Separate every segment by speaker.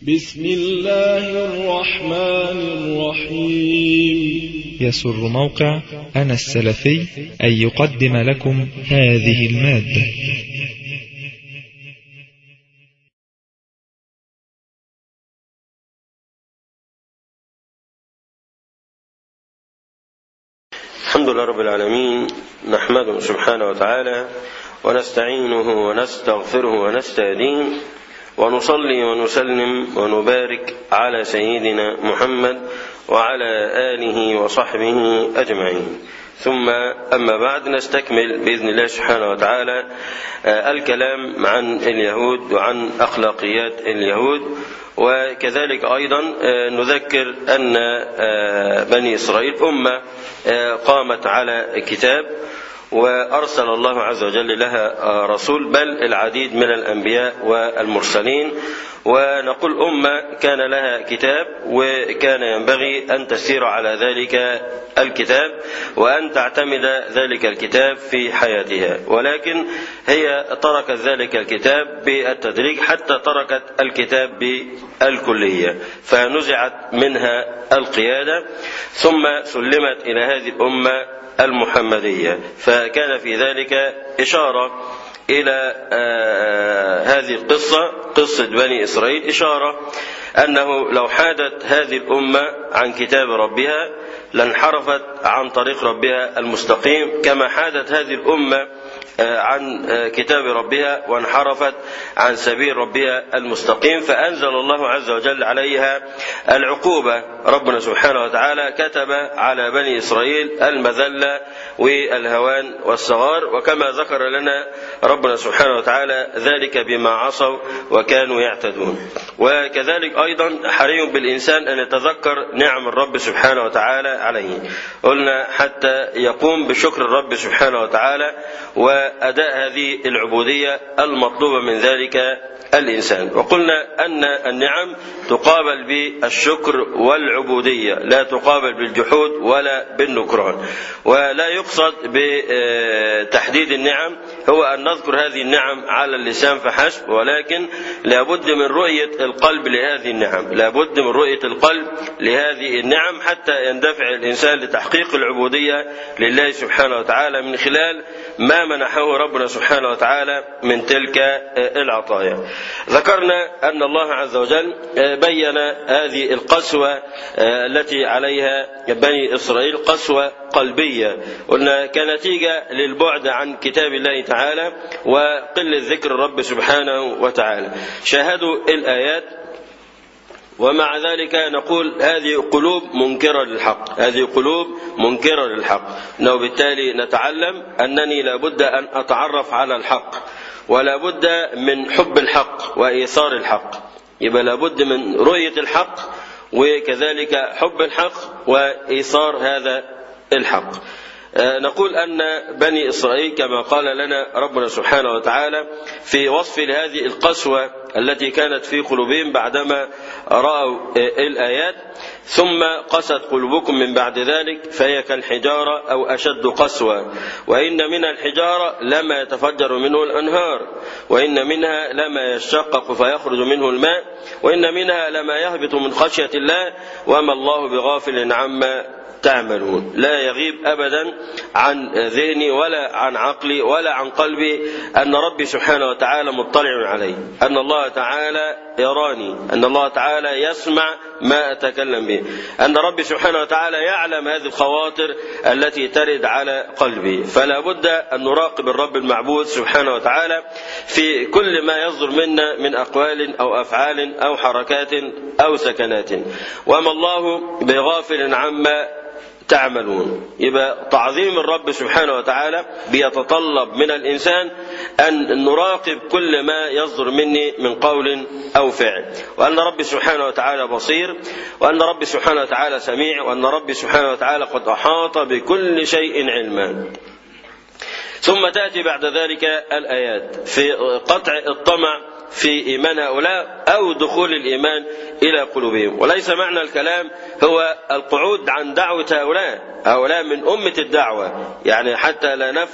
Speaker 1: بسم الله الرحمن الرحيم
Speaker 2: يسر موقع أنا السلفي أن يقدم لكم هذه المادة
Speaker 3: الحمد لله رب العالمين نحمده سبحانه وتعالى ونستعينه ونستغفره ونستهديه ونصلي ونسلم ونبارك على سيدنا محمد وعلى آله وصحبه أجمعين ثم أما بعد نستكمل بإذن الله سبحانه وتعالى الكلام عن اليهود وعن أخلاقيات اليهود وكذلك أيضا نذكر أن بني إسرائيل أمة قامت على كتاب وأرسل الله عز وجل لها رسول بل العديد من الأنبياء والمرسلين ونقول أمة كان لها كتاب وكان ينبغي أن تسير على ذلك الكتاب وأن تعتمد ذلك الكتاب في حياتها ولكن هي تركت ذلك الكتاب بالتدريج حتى تركت الكتاب بالكلية فنزعت منها القيادة ثم سلمت إلى هذه الأمة المحمدية فكان في ذلك إشارة إلى آه هذه القصة قصة بني إسرائيل إشارة أنه لو حادت هذه الأمة عن كتاب ربها لانحرفت عن طريق ربها المستقيم كما حادت هذه الأمة عن كتاب ربها وانحرفت عن سبيل ربها المستقيم فأنزل الله عز وجل عليها العقوبة ربنا سبحانه وتعالى كتب على بني إسرائيل المذلة والهوان والصغار وكما ذكر لنا ربنا سبحانه وتعالى ذلك بما عصوا وكانوا يعتدون وكذلك أيضا حري بالإنسان أن يتذكر نعم الرب سبحانه وتعالى عليه قلنا حتى يقوم بشكر الرب سبحانه وتعالى وأداء هذه العبودية المطلوبة من ذلك الإنسان وقلنا أن النعم تقابل بالشكر والعبودية لا تقابل بالجحود ولا بالنكران ولا يقصد بتحديد النعم هو أن نذكر هذه النعم على اللسان فحسب ولكن لابد من رؤية القلب لهذه النعم لابد من رؤية القلب لهذه النعم حتى يندفع الإنسان لتحقيق العبودية لله سبحانه وتعالى من خلال ما منحه ربنا سبحانه وتعالى من تلك العطايا ذكرنا أن الله عز وجل بين هذه القسوة التي عليها بني إسرائيل قسوة قلبية قلنا كنتيجة للبعد عن كتاب الله تعالى وقلة ذكر الرب سبحانه وتعالى شاهدوا الآيات ومع ذلك نقول هذه قلوب منكرة للحق هذه قلوب منكرة للحق انه بالتالي نتعلم أنني لابد أن أتعرف على الحق ولا بد من حب الحق وإيثار الحق يبقى لابد من رؤية الحق وكذلك حب الحق وإيثار هذا الحق نقول أن بني إسرائيل كما قال لنا ربنا سبحانه وتعالى في وصف لهذه القسوة التي كانت في قلوبهم بعدما رأوا الآيات ثم قست قلوبكم من بعد ذلك فهي كالحجارة أو أشد قسوة وإن من الحجارة لما يتفجر منه الأنهار وإن منها لما يشقق فيخرج منه الماء وإن منها لما يهبط من خشية الله وما الله بغافل عما تعملون لا يغيب ابدا عن ذهني ولا عن عقلي ولا عن قلبي ان ربي سبحانه وتعالى مطلع علي ان الله تعالى يراني ان الله تعالى يسمع ما اتكلم به ان ربي سبحانه وتعالى يعلم هذه الخواطر التي ترد على قلبي فلا بد ان نراقب الرب المعبود سبحانه وتعالى في كل ما يصدر منا من اقوال او افعال او حركات او سكنات وما الله بغافل عما تعملون يبقى تعظيم الرب سبحانه وتعالى بيتطلب من الإنسان أن نراقب كل ما يصدر مني من قول أو فعل وأن رب سبحانه وتعالى بصير وأن رب سبحانه وتعالى سميع وأن رب سبحانه وتعالى قد أحاط بكل شيء علما ثم تأتي بعد ذلك الآيات في قطع الطمع في إيمان هؤلاء أو دخول الإيمان إلى قلوبهم وليس معنى الكلام هو القعود عن دعوة هؤلاء هؤلاء من أمة الدعوة يعني حتى لا نفهم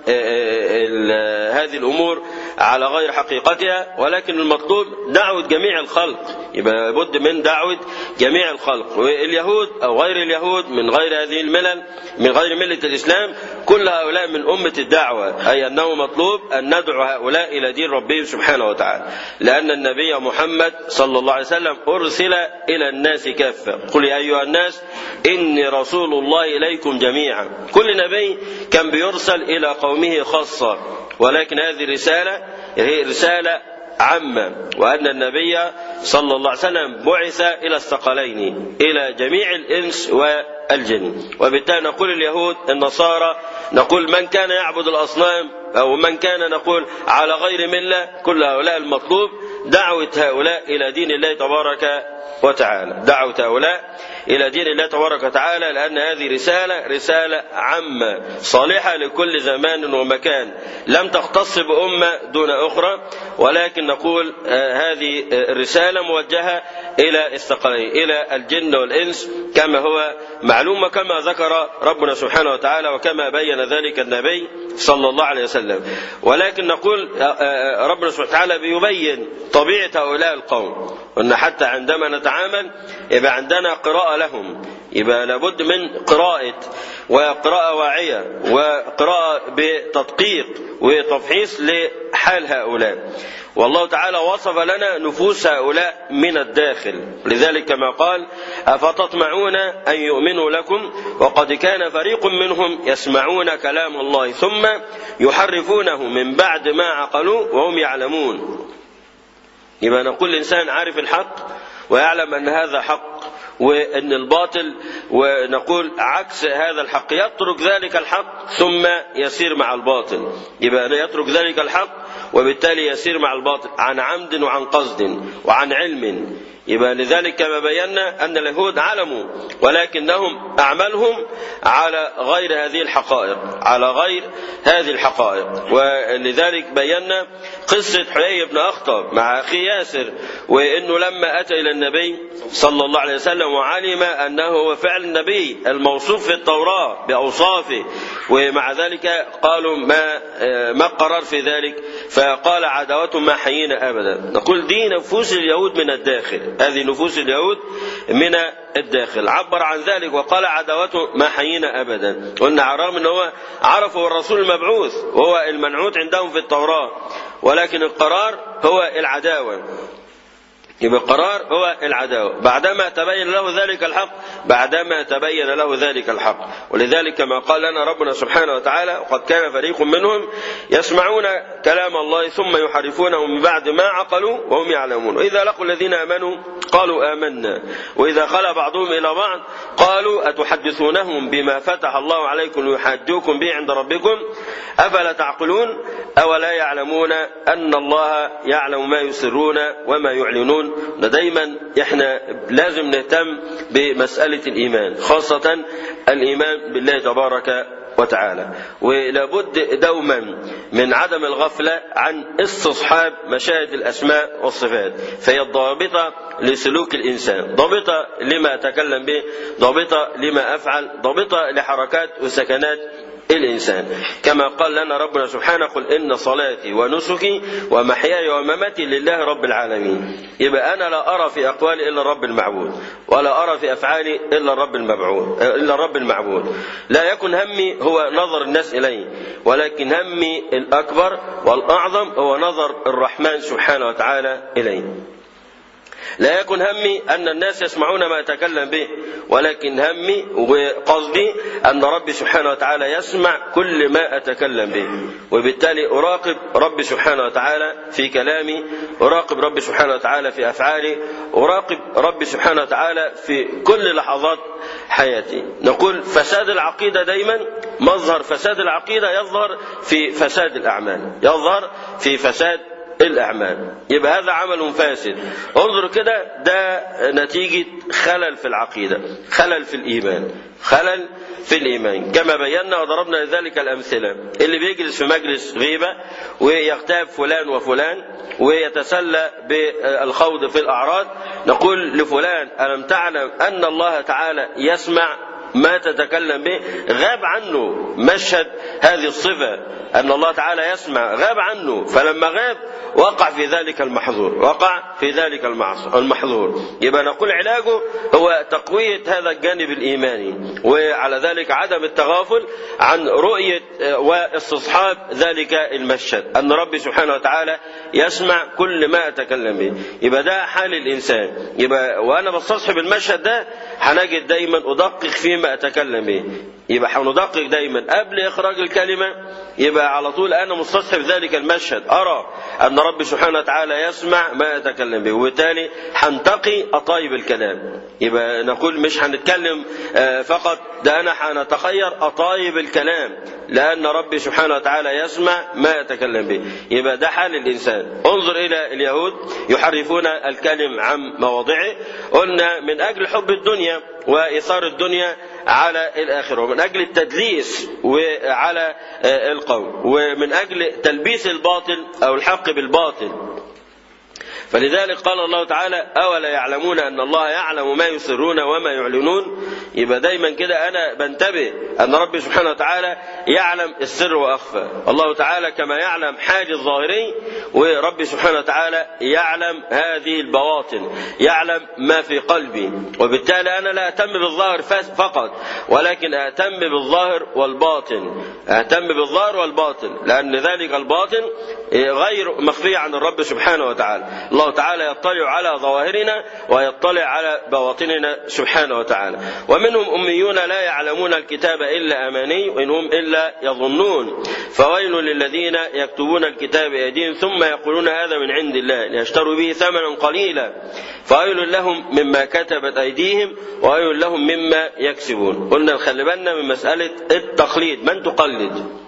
Speaker 3: هذه الأمور على غير حقيقتها ولكن المطلوب دعوة جميع الخلق يبقى لابد من دعوة جميع الخلق واليهود أو غير اليهود من غير هذه الملل من غير ملة الإسلام كل هؤلاء من أمة الدعوة أي أنه مطلوب أن ندعو هؤلاء إلى دين ربهم سبحانه وتعالى لأن النبي محمد صلى الله عليه وسلم أرسل إلى الناس كافة قل يا أيها الناس إني رسول الله إليكم جميعا كل نبي كان بيرسل إلى قومه خاصة ولكن هذه الرسالة هي رسالة عامة وأن النبي صلى الله عليه وسلم بعث إلى الثقلين إلى جميع الإنس والجن وبالتالي نقول اليهود النصارى نقول من كان يعبد الأصنام أو من كان نقول على غير ملة كل هؤلاء المطلوب دعوة هؤلاء إلى دين الله تبارك وتعالى دعوة هؤلاء إلى دين الله تبارك وتعالى لأن هذه رسالة رسالة عامة صالحة لكل زمان ومكان لم تختص بأمة دون أخرى ولكن نقول هذه الرسالة موجهة إلى الثقلين إلى الجن والإنس كما هو معلوم كما ذكر ربنا سبحانه وتعالى وكما بين ذلك النبي صلى الله عليه وسلم ولكن نقول ربنا سبحانه وتعالى بيبين طبيعة هؤلاء القوم وأن حتى عندما نتعامل يبقى عندنا قراءة لهم يبقى لابد من قراءة وقراءة واعية وقراءة بتدقيق وتفحيص لحال هؤلاء والله تعالى وصف لنا نفوس هؤلاء من الداخل لذلك كما قال أفتطمعون أن يؤمنوا لكم وقد كان فريق منهم يسمعون كلام الله ثم يحرفونه من بعد ما عقلوا وهم يعلمون يبقى نقول الإنسان عارف الحق ويعلم أن هذا حق وأن الباطل ونقول عكس هذا الحق يترك ذلك الحق ثم يسير مع الباطل يبقى يترك ذلك الحق وبالتالي يسير مع الباطل عن عمد وعن قصد وعن علم يبقى لذلك كما بينا أن اليهود علموا ولكنهم أعمالهم على غير هذه الحقائق على غير هذه الحقائق ولذلك بينا قصة حيي بن أخطب مع أخي ياسر وأنه لما أتى إلى النبي صلى الله عليه وسلم وعلم أنه هو فعل النبي الموصوف في التوراة بأوصافه ومع ذلك قالوا ما ما القرار في ذلك فقال عداوة ما حيينا أبدا نقول دي نفوس اليهود من الداخل هذه نفوس اليهود من الداخل عبر عن ذلك وقال عداوته ما حيينا ابدا قلنا عرام ان هو عرفوا الرسول المبعوث وهو المنعوت عندهم في التوراه ولكن القرار هو العداوه يبقى القرار هو العداوة بعدما تبين له ذلك الحق بعدما تبين له ذلك الحق ولذلك كما قال لنا ربنا سبحانه وتعالى وقد كان فريق منهم يسمعون كلام الله ثم يحرفونه من بعد ما عقلوا وهم يعلمون وإذا لقوا الذين آمنوا قالوا آمنا وإذا خلا بعضهم إلى بعض قالوا أتحدثونهم بما فتح الله عليكم ليحاجوكم به عند ربكم أفلا تعقلون أولا يعلمون أن الله يعلم ما يسرون وما يعلنون دايما احنا لازم نهتم بمسألة الإيمان خاصة الإيمان بالله تبارك وتعالى ولابد دوما من عدم الغفلة عن استصحاب مشاهد الأسماء والصفات فهي الضابطة لسلوك الإنسان ضابطة لما أتكلم به ضابطة لما أفعل ضابطة لحركات وسكنات الإنسان كما قال لنا ربنا سبحانه قل إن صلاتي ونسكي ومحياي ومماتي لله رب العالمين يبقى أنا لا أرى في أقوالي إلا الرب المعبود ولا أرى في أفعالي إلا الرب المبعوث إلا الرب المعبود لا يكن همي هو نظر الناس إلي ولكن همي الأكبر والأعظم هو نظر الرحمن سبحانه وتعالى إلي لا يكن همي أن الناس يسمعون ما أتكلم به ولكن همي وقصدي أن ربي سبحانه وتعالى يسمع كل ما أتكلم به وبالتالي أراقب ربي سبحانه وتعالى في كلامي أراقب ربي سبحانه وتعالى في أفعالي أراقب ربي سبحانه وتعالى في كل لحظات حياتي نقول فساد العقيدة دايما مظهر فساد العقيدة يظهر في فساد الأعمال يظهر في فساد الأعمال يبقى هذا عمل فاسد انظر كده ده نتيجة خلل في العقيدة خلل في الإيمان خلل في الإيمان كما بينا وضربنا لذلك الأمثلة اللي بيجلس في مجلس غيبة ويغتاب فلان وفلان ويتسلى بالخوض في الأعراض نقول لفلان ألم تعلم أن الله تعالى يسمع ما تتكلم به غاب عنه مشهد هذه الصفة أن الله تعالى يسمع غاب عنه فلما غاب وقع في ذلك المحظور وقع في ذلك المحظور يبقى نقول علاجه هو تقوية هذا الجانب الإيماني وعلى ذلك عدم التغافل عن رؤية واستصحاب ذلك المشهد أن ربي سبحانه وتعالى يسمع كل ما أتكلم به يبقى ده حال الإنسان يبقى وأنا بستصحب المشهد ده هنجد دايما أدقق فيما أتكلم به يبقى هندقق دايما قبل إخراج الكلمة يبقى على طول أنا مستصحب ذلك المشهد أرى أن ربي سبحانه وتعالى يسمع ما أتكلم به وبالتالي هنتقي أطايب الكلام يبقى نقول مش هنتكلم فقط ده أنا هنتخير أطايب الكلام لأن ربي سبحانه وتعالى يسمع ما يتكلم به يبقى ده حال الإنسان انظر إلى اليهود يحرفون الكلم عن مواضعه قلنا من أجل حب الدنيا وإثار الدنيا على الآخرة ومن أجل التدليس وعلى القول ومن أجل تلبيس الباطل أو الحق بالباطل فلذلك قال الله تعالى أولا يعلمون أن الله يعلم ما يسرون وما يعلنون يبقى دايما كده أنا بنتبه أن ربي سبحانه وتعالى يعلم السر وأخفى الله تعالى كما يعلم حال الظاهري وربي سبحانه وتعالى يعلم هذه البواطن يعلم ما في قلبي وبالتالي أنا لا أهتم بالظاهر فقط ولكن أهتم بالظاهر والباطن أهتم بالظاهر والباطن لأن ذلك الباطن غير مخفي عن الرب سبحانه وتعالى الله تعالى يطلع على ظواهرنا ويطلع على بواطننا سبحانه وتعالى ومنهم أميون لا يعلمون الكتاب إلا أماني وإن هم إلا يظنون فويل للذين يكتبون الكتاب بأيديهم ثم يقولون هذا من عند الله ليشتروا به ثمنا قليلا فويل لهم مما كتبت أيديهم وويل لهم مما يكسبون قلنا خلي بالنا من مسألة التقليد من تقلد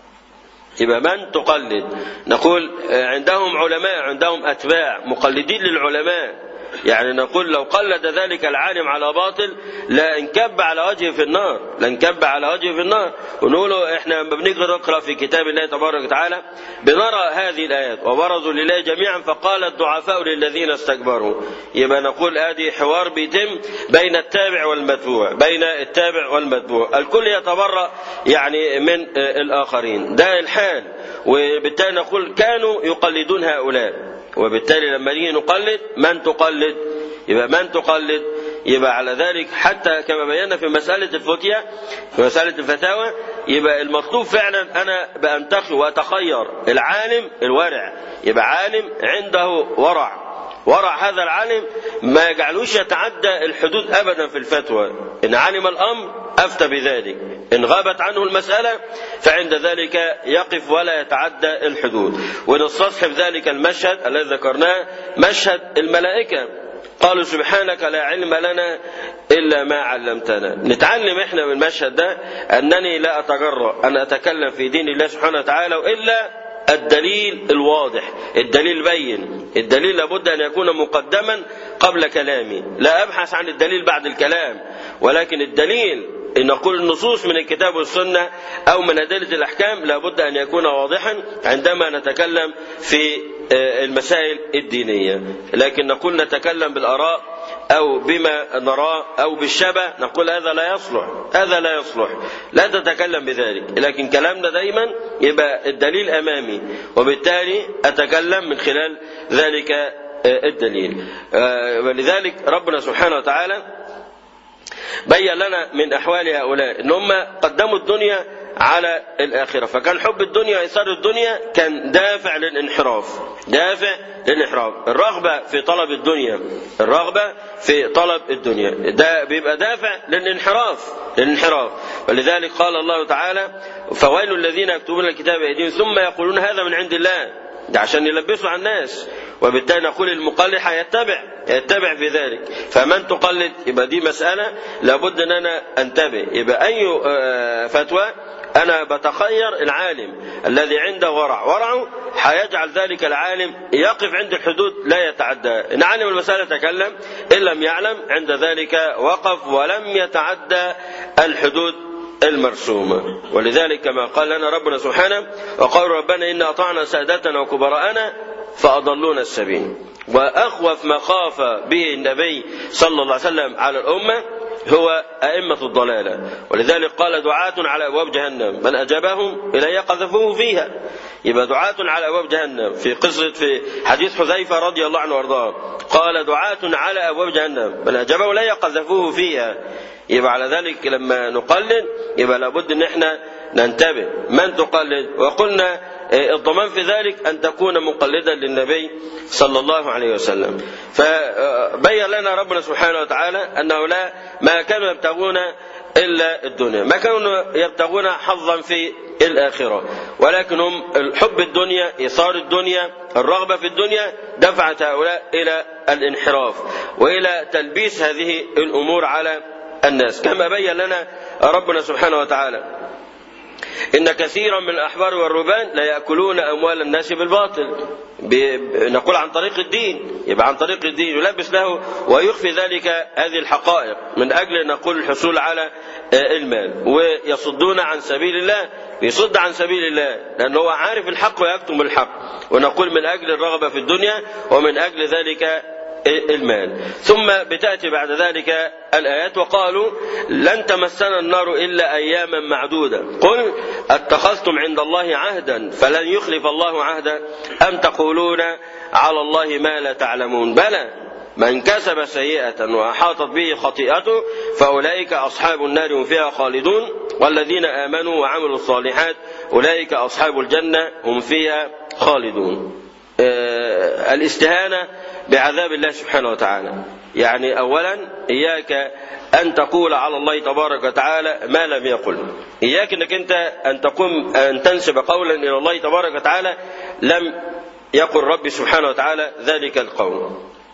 Speaker 3: يبقى من تقلد نقول عندهم علماء عندهم أتباع مقلدين للعلماء يعني نقول لو قلد ذلك العالم على باطل لا انكب على وجهه في النار لا انكب على وجهه في النار ونقول احنا لما بنيجي نقرا في كتاب الله تبارك وتعالى بنرى هذه الايات وبرزوا لله جميعا فقال الضعفاء للذين استكبروا يبقى نقول ادي حوار بيتم بين التابع والمتبوع بين التابع والمتبوع الكل يتبرأ يعني من الاخرين ده الحال وبالتالي نقول كانوا يقلدون هؤلاء وبالتالي لما نيجي نقلد من تقلد يبقى من تقلد يبقى على ذلك حتى كما بينا في مسألة الفتية في مسألة الفتاوى يبقى المطلوب فعلا أنا بأنتقي وأتخير العالم الورع يبقى عالم عنده ورع ورع هذا العالم ما يجعلوش يتعدى الحدود أبدا في الفتوى إن علم الأمر أفتى بذلك إن غابت عنه المسألة فعند ذلك يقف ولا يتعدى الحدود ونستصحب ذلك المشهد الذي ذكرناه مشهد الملائكة قالوا سبحانك لا علم لنا إلا ما علمتنا نتعلم إحنا من المشهد ده أنني لا أتجرأ أن أتكلم في دين الله سبحانه وتعالى إلا الدليل الواضح الدليل بين الدليل لابد أن يكون مقدما قبل كلامي لا أبحث عن الدليل بعد الكلام ولكن الدليل إن نقول النصوص من الكتاب والسنة أو من أدلة الأحكام لابد أن يكون واضحا عندما نتكلم في المسائل الدينية لكن نقول نتكلم بالآراء أو بما نراه أو بالشبه نقول هذا لا يصلح هذا لا يصلح لا تتكلم بذلك لكن كلامنا دايما يبقى الدليل أمامي وبالتالي أتكلم من خلال ذلك الدليل ولذلك ربنا سبحانه وتعالى بين لنا من أحوال هؤلاء إن هم قدموا الدنيا على الآخرة فكان حب الدنيا وإثار الدنيا كان دافع للانحراف دافع للانحراف الرغبة في طلب الدنيا الرغبة في طلب الدنيا ده بيبقى دافع للانحراف للانحراف ولذلك قال الله تعالى فويل الذين يكتبون الكتاب بأيديهم ثم يقولون هذا من عند الله ده عشان يلبسوا على الناس وبالتالي نقول المقلد هيتبع يتبع في ذلك فمن تقلد يبقى دي مسألة لابد ان انا انتبه يبقى اي فتوى انا بتخير العالم الذي عنده ورع ورعه هيجعل ذلك العالم يقف عند الحدود لا يتعدى ان علم المسألة تكلم ان لم يعلم عند ذلك وقف ولم يتعدى الحدود المرسومة ولذلك كما قال لنا ربنا سبحانه وقال ربنا إن أطعنا سادتنا وكبراءنا فأضلونا السبيل وأخوف ما خاف به النبي صلى الله عليه وسلم على الأمة هو أئمة الضلالة ولذلك قال دعاة على أبواب جهنم من أجابهم إلي قذفوه فيها يبقى دعاة على أبواب جهنم في قصة في حديث حذيفة رضي الله عنه وارضاه قال دعاة على أبواب جهنم من أجابه إلي قذفوه فيها يبقى على ذلك لما نقلد يبقى لابد ان احنا ننتبه من تقلد وقلنا الضمان في ذلك أن تكون مقلدا للنبي صلى الله عليه وسلم فبين لنا ربنا سبحانه وتعالى أنه لا ما كانوا يبتغون إلا الدنيا ما كانوا يبتغون حظا في الآخرة ولكن هم حب الدنيا إيثار الدنيا الرغبة في الدنيا دفعت هؤلاء إلى الانحراف وإلى تلبيس هذه الأمور على الناس كما بين لنا ربنا سبحانه وتعالى إن كثيرا من الأحبار والرهبان لا يأكلون أموال الناس بالباطل نقول عن طريق الدين يبقى عن طريق الدين يلبس له ويخفي ذلك هذه الحقائق من أجل أن نقول الحصول على المال ويصدون عن سبيل الله يصد عن سبيل الله لأنه هو عارف الحق ويكتم الحق ونقول من أجل الرغبة في الدنيا ومن أجل ذلك المال ثم بتأتي بعد ذلك الآيات وقالوا لن تمسنا النار إلا أياما معدودة قل اتخذتم عند الله عهدا فلن يخلف الله عهدا أم تقولون على الله ما لا تعلمون بلى من كسب سيئة وأحاطت به خطيئته فأولئك أصحاب النار هم فيها خالدون والذين آمنوا وعملوا الصالحات أولئك أصحاب الجنة هم فيها خالدون آه الاستهانة بعذاب الله سبحانه وتعالى يعني أولا إياك أن تقول على الله تبارك وتعالى ما لم يقل إياك أنك أنت أن تقوم أن تنسب قولا إلى الله تبارك وتعالى لم يقل ربي سبحانه وتعالى ذلك القول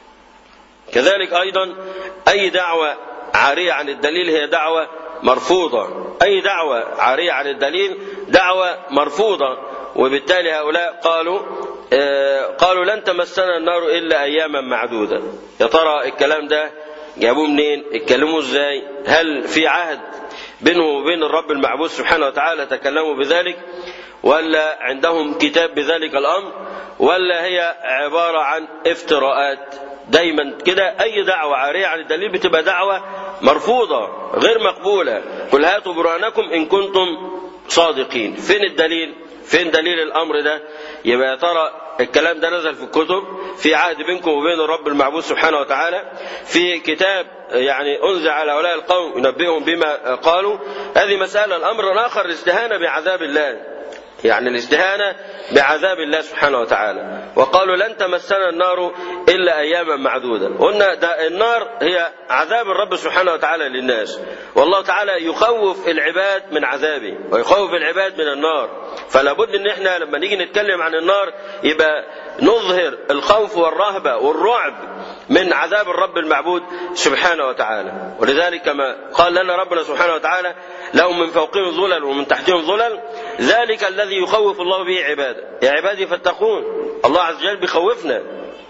Speaker 3: كذلك أيضا أي دعوة عارية عن الدليل هي دعوة مرفوضة أي دعوة عارية عن الدليل دعوة مرفوضة وبالتالي هؤلاء قالوا قالوا لن تمسنا النار الا اياما معدوده يا ترى الكلام ده جابوه منين اتكلموا ازاي هل في عهد بينه وبين الرب المعبود سبحانه وتعالى تكلموا بذلك ولا عندهم كتاب بذلك الامر ولا هي عباره عن افتراءات دايما كده اي دعوه عاريه عن الدليل بتبقى دعوه مرفوضه غير مقبوله قل هاتوا برهانكم ان كنتم صادقين فين الدليل فين دليل الامر ده يبقى يا ترى الكلام ده نزل في الكتب في عهد بينكم وبين الرب المعبود سبحانه وتعالى في كتاب يعني انزل على هؤلاء القوم ينبئهم بما قالوا هذه مساله الامر الاخر الاستهانه بعذاب الله يعني الاستهانه بعذاب الله سبحانه وتعالى وقالوا لن تمسنا النار الا اياما معدوده قلنا ده النار هي عذاب الرب سبحانه وتعالى للناس والله تعالى يخوف العباد من عذابه ويخوف العباد من النار فلا بد ان احنا لما نيجي نتكلم عن النار يبقى نظهر الخوف والرهبه والرعب من عذاب الرب المعبود سبحانه وتعالى ولذلك كما قال لنا ربنا سبحانه وتعالى لهم من فوقهم ظلل ومن تحتهم ظلل ذلك الذي يخوف الله به عباده يا عبادي فاتقون الله عز وجل بيخوفنا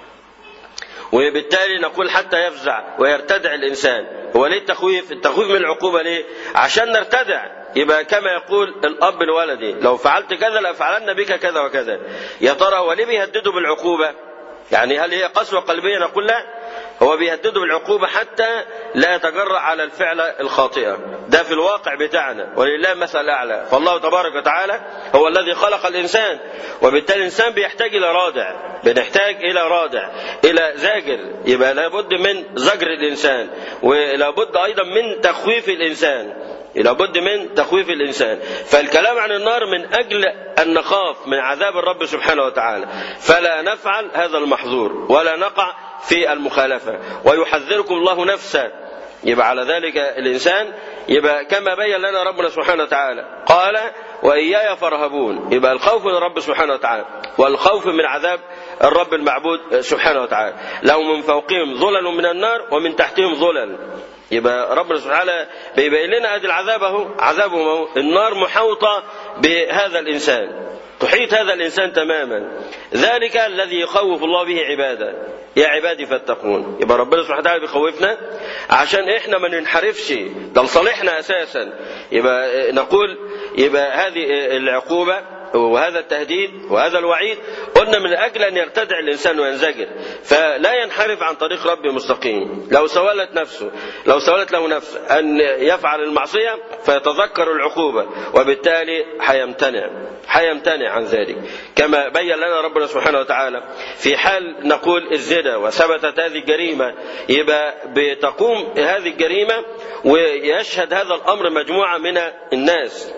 Speaker 3: وبالتالي نقول حتى يفزع ويرتدع الانسان هو ليه التخويف التخويف من العقوبه ليه عشان نرتدع يبقى كما يقول الاب لولده لو فعلت كذا لافعلن بك كذا وكذا يا ترى هو ليه بيهدده بالعقوبه يعني هل هي قسوه قلبيه نقول لا هو بيهدده بالعقوبة حتى لا يتجرأ على الفعل الخاطئة ده في الواقع بتاعنا ولله مثل أعلى فالله تبارك وتعالى هو الذي خلق الإنسان وبالتالي الإنسان بيحتاج إلى رادع بنحتاج إلى رادع إلى زاجر يبقى لابد من زجر الإنسان ولابد أيضا من تخويف الإنسان لابد من تخويف الإنسان فالكلام عن النار من أجل أن نخاف من عذاب الرب سبحانه وتعالى فلا نفعل هذا المحظور ولا نقع في المخالفة ويحذركم الله نفسه يبقى على ذلك الإنسان يبقى كما بين لنا ربنا سبحانه وتعالى قال وإياي فارهبون يبقى الخوف من الرب سبحانه وتعالى والخوف من عذاب الرب المعبود سبحانه وتعالى لهم من فوقهم ظلل من النار ومن تحتهم ظلل يبقى ربنا سبحانه وتعالى بيبين لنا ادي العذاب اهو عذابهم اهو النار محوطه بهذا الانسان تحيط هذا الانسان تماما ذلك الذي يخوف الله به عباده يا عبادي فاتقون يبقى ربنا سبحانه وتعالى بيخوفنا عشان احنا ما ننحرفش ده لصالحنا اساسا يبقى نقول يبقى هذه العقوبه وهذا التهديد وهذا الوعيد قلنا من أجل أن يرتدع الإنسان وينزجر فلا ينحرف عن طريق ربه مستقيم لو سولت نفسه لو سولت له نفسه أن يفعل المعصية فيتذكر العقوبة وبالتالي حيمتنع حيمتنع عن ذلك كما بين لنا ربنا سبحانه وتعالى في حال نقول الزنا وثبتت هذه الجريمة يبقى بتقوم هذه الجريمة ويشهد هذا الأمر مجموعة من الناس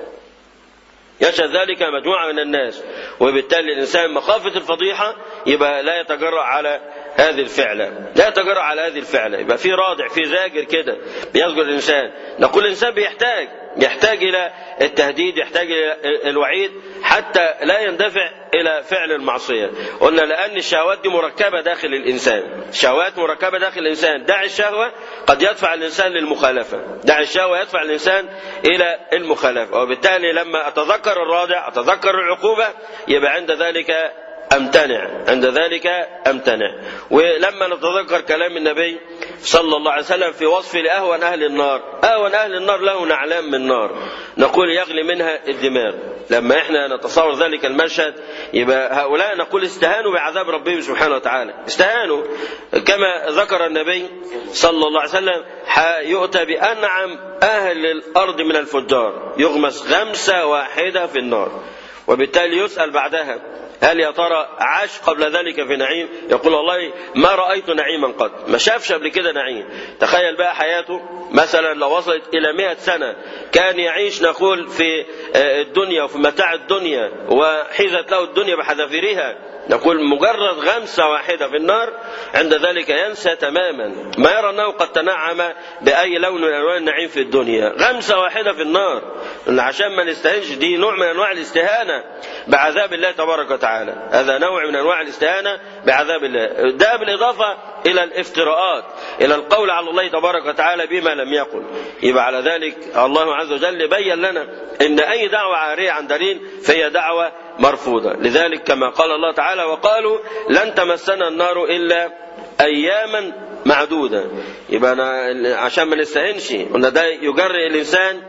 Speaker 3: يشهد ذلك مجموعة من الناس وبالتالي الإنسان مخافة الفضيحة يبقى لا يتجرأ على هذه الفعلة لا يتجرأ على هذه الفعلة يبقى في رادع في زاجر كده بيزجر الإنسان نقول الإنسان بيحتاج يحتاج إلى التهديد يحتاج إلى الوعيد حتى لا يندفع إلى فعل المعصية قلنا لأن الشهوات دي مركبة داخل الإنسان شهوات مركبة داخل الإنسان دع الشهوة قد يدفع الإنسان للمخالفة دع الشهوة يدفع الإنسان إلى المخالفة وبالتالي لما أتذكر الرادع أتذكر العقوبة يبقى عند ذلك امتنع عند ذلك امتنع ولما نتذكر كلام النبي صلى الله عليه وسلم في وصف لاهون اهل النار اهون اهل النار له نعلام من نار نقول يغلي منها الدماغ لما احنا نتصور ذلك المشهد يبقى هؤلاء نقول استهانوا بعذاب ربهم سبحانه وتعالى استهانوا كما ذكر النبي صلى الله عليه وسلم يؤتى بانعم اهل الارض من الفجار يغمس غمسه واحده في النار وبالتالي يسال بعدها هل يا ترى عاش قبل ذلك في نعيم يقول والله ما رأيت نعيما قد ما شافش قبل كده نعيم تخيل بقى حياته مثلا لو وصلت إلى مئة سنة كان يعيش نقول في الدنيا وفي متاع الدنيا وحيزت له الدنيا بحذافيرها نقول مجرد غمسة واحدة في النار عند ذلك ينسى تماما ما يرى أنه قد تنعم بأي لون من ألوان النعيم في الدنيا غمسة واحدة في النار عشان ما نستهنش دي نوع من أنواع الاستهانة بعذاب الله تبارك وتعالى هذا نوع من أنواع الاستهانة بعذاب الله ده بالإضافة إلى الافتراءات إلى القول على الله تبارك وتعالى بما لم يقل يبقى على ذلك الله عز وجل بين لنا إن أي دعوة عارية عن دليل فهي دعوة مرفوضة لذلك كما قال الله تعالى وقالوا لن تمسنا النار إلا أياما معدودة يبقى أنا عشان ما نستهنش قلنا ده يجرئ الإنسان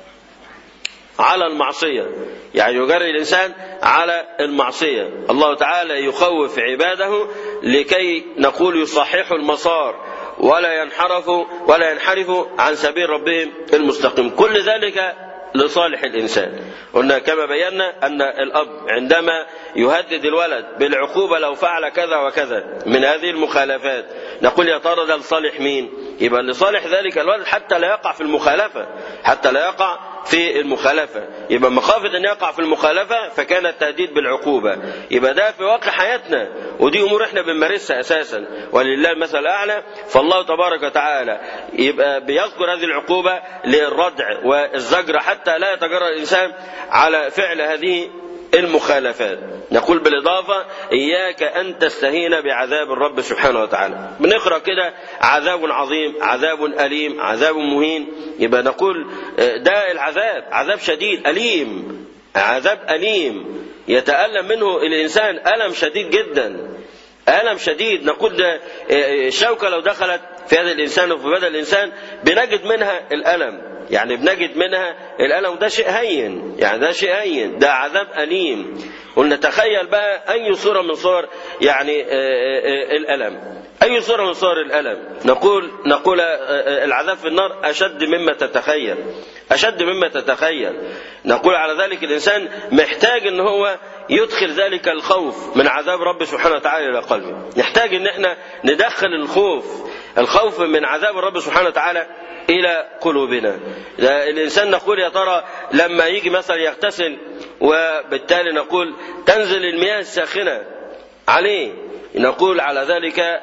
Speaker 3: على المعصية يعني يجري الإنسان على المعصية الله تعالى يخوف عباده لكي نقول يصححوا المسار ولا ينحرفوا ولا ينحرفوا عن سبيل ربهم المستقيم كل ذلك لصالح الإنسان قلنا كما بينا أن الأب عندما يهدد الولد بالعقوبة لو فعل كذا وكذا من هذه المخالفات نقول يا ترى ده لصالح مين يبقى لصالح ذلك الولد حتى لا يقع في المخالفة حتى لا يقع في المخالفة يبقى مخافة أن يقع في المخالفة فكان التهديد بالعقوبة يبقى ده في واقع حياتنا ودي أمور احنا بنمارسها أساسا ولله المثل الأعلى فالله تبارك وتعالى يبقى بيذكر هذه العقوبة للردع والزجر حتى لا يتجرأ الإنسان على فعل هذه المخالفات نقول بالإضافة إياك أن تستهين بعذاب الرب سبحانه وتعالى بنقرأ كده عذاب عظيم عذاب أليم عذاب مهين يبقى نقول ده العذاب عذاب شديد أليم عذاب أليم يتألم منه الإنسان ألم شديد جدا ألم شديد نقول ده الشوكة لو دخلت في هذا الإنسان وفي بدن الإنسان بنجد منها الألم يعني بنجد منها الألم ده شيء هين يعني ده شيء هين ده عذاب أليم قلنا تخيل بقى أي صورة من صور يعني الألم أي صورة من صور الألم نقول نقول العذاب في النار أشد مما تتخيل أشد مما تتخيل نقول على ذلك الإنسان محتاج أن هو يدخل ذلك الخوف من عذاب رب سبحانه وتعالى إلى قلبه نحتاج أن احنا ندخل الخوف الخوف من عذاب الرب سبحانه وتعالى إلى قلوبنا الإنسان نقول يا ترى لما يجي مثلا يغتسل وبالتالي نقول تنزل المياه الساخنة عليه نقول على ذلك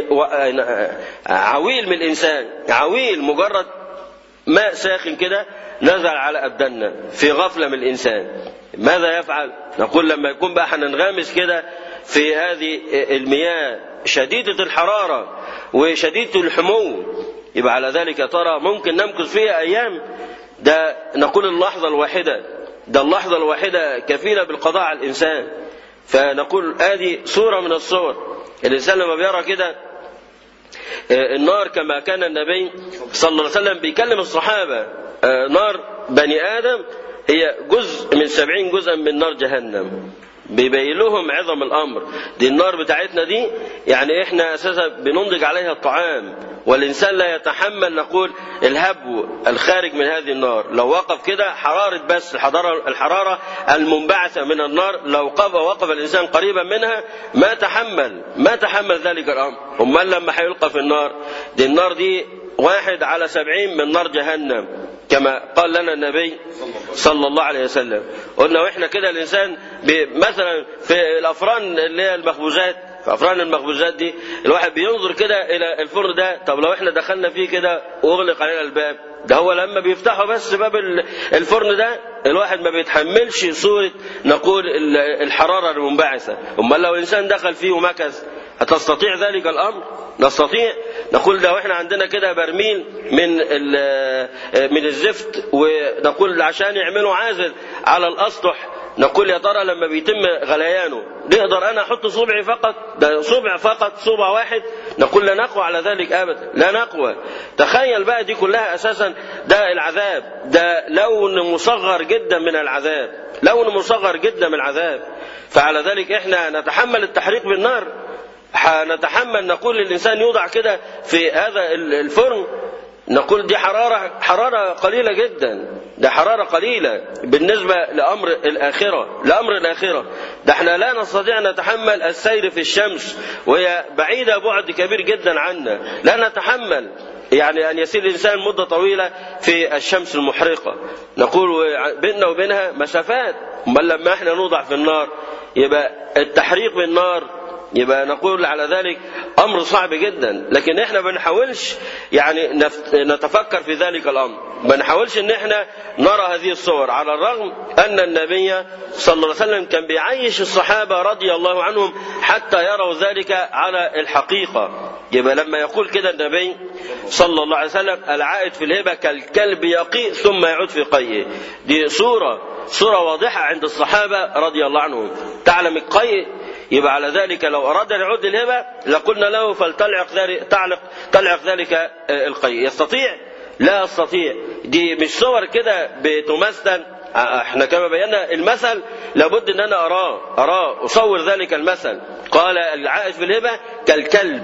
Speaker 3: عويل من الإنسان عويل مجرد ماء ساخن كده نزل على أبداننا في غفلة من الإنسان ماذا يفعل نقول لما يكون بقى هننغمس كده في هذه المياه شديدة الحرارة وشديدة الحمو يبقى على ذلك ترى ممكن نمكث فيها أيام ده نقول اللحظة الواحدة ده اللحظة الواحدة كفيلة بالقضاء على الإنسان فنقول هذه صورة من الصور الإنسان لما بيرى كده النار كما كان النبي صلى الله عليه وسلم بيكلم الصحابة نار بني آدم هي جزء من سبعين جزءا من نار جهنم بيبين لهم عظم الامر دي النار بتاعتنا دي يعني احنا اساسا بننضج عليها الطعام والانسان لا يتحمل نقول الهبو الخارج من هذه النار لو وقف كده حراره بس الحراره الحراره المنبعثه من النار لو وقف وقف الانسان قريبا منها ما تحمل ما تحمل ذلك الامر امال لما هيلقى في النار دي النار دي واحد على سبعين من نار جهنم كما قال لنا النبي صلى الله عليه وسلم قلنا واحنا كده الانسان مثلا في الافران اللي هي المخبوزات في افران المخبوزات دي الواحد بينظر كده الى الفرن ده طب لو احنا دخلنا فيه كده واغلق علينا الباب ده هو لما بيفتحوا بس باب الفرن ده الواحد ما بيتحملش صورة نقول الحرارة المنبعثة امال لو انسان دخل فيه ومكث هتستطيع ذلك الامر نستطيع نقول لو احنا عندنا كده برميل من من الزفت ونقول عشان يعملوا عازل على الاسطح نقول يا ترى لما بيتم غليانه نقدر انا احط صبعي فقط ده صبع فقط صبع واحد نقول لا نقوى على ذلك ابدا لا نقوى تخيل بقى دي كلها اساسا ده العذاب ده لون مصغر جدا من العذاب لون مصغر جدا من العذاب فعلى ذلك احنا نتحمل التحريق بالنار نتحمل نقول للإنسان يوضع كده في هذا الفرن نقول دي حرارة حرارة قليلة جدا ده حرارة قليلة بالنسبة لأمر الآخرة لأمر الآخرة ده احنا لا نستطيع نتحمل السير في الشمس وهي بعيدة بعد كبير جدا عنا لا نتحمل يعني أن يسير الإنسان مدة طويلة في الشمس المحرقة نقول بيننا وبينها مسافات بل لما احنا نوضع في النار يبقى التحريق بالنار يبقى نقول على ذلك امر صعب جدا لكن احنا ما بنحاولش يعني نتفكر في ذلك الامر ما نحاولش ان احنا نرى هذه الصور على الرغم ان النبي صلى الله عليه وسلم كان بيعيش الصحابه رضي الله عنهم حتى يروا ذلك على الحقيقه يبقى لما يقول كده النبي صلى الله عليه وسلم العائد في الهبه كالكلب يقيء ثم يعود في قيئه دي صوره صوره واضحه عند الصحابه رضي الله عنهم تعلم القيء يبقى على ذلك لو أراد أن يعود الهبة لقلنا له فلتلعق ذلك تعلق تلعق ذلك القي يستطيع؟ لا يستطيع دي مش صور كده بتمثل احنا كما بينا المثل لابد ان انا اراه اراه اصور ذلك المثل قال العائد في الهبه كالكلب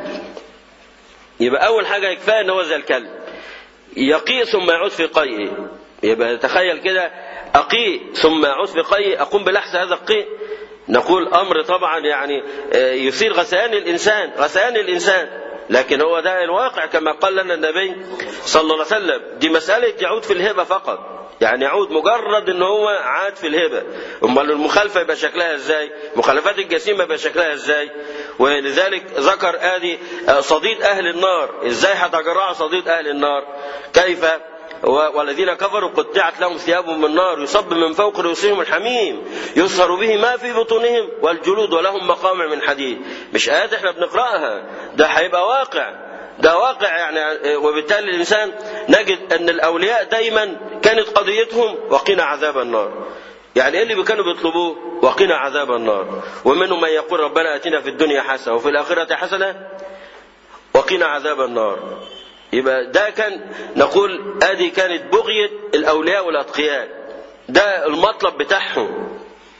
Speaker 3: يبقى اول حاجه يكفايه ان هو زي الكلب يقيء ثم يعود في قيئه يبقى تخيل كده اقيء ثم يعود في قيئه اقوم بلحس هذا القيء نقول امر طبعا يعني يثير غثيان الانسان غثيان الانسان لكن هو ده الواقع كما قال لنا النبي صلى الله عليه وسلم دي مساله يعود في الهبه فقط يعني يعود مجرد ان هو عاد في الهبه امال المخالفه يبقى شكلها ازاي مخالفات الجسيمه يبقى شكلها ازاي ولذلك ذكر ادي صديد اهل النار ازاي هتجرع صديد اهل النار كيف والذين كفروا قطعت لهم ثياب من نار يصب من فوق رؤوسهم الحميم يصهر به ما في بطونهم والجلود ولهم مقامع من حديد مش آيات احنا بنقرأها ده هيبقى واقع ده واقع يعني وبالتالي الإنسان نجد أن الأولياء دايما كانت قضيتهم وقنا عذاب النار يعني ايه اللي كانوا بيطلبوه وقنا عذاب النار ومنهم من يقول ربنا اتنا في الدنيا حسنه وفي الاخره حسنه وقنا عذاب النار يبقى ده كان نقول ادي كانت بغية الاولياء والاتقياء ده المطلب بتاعهم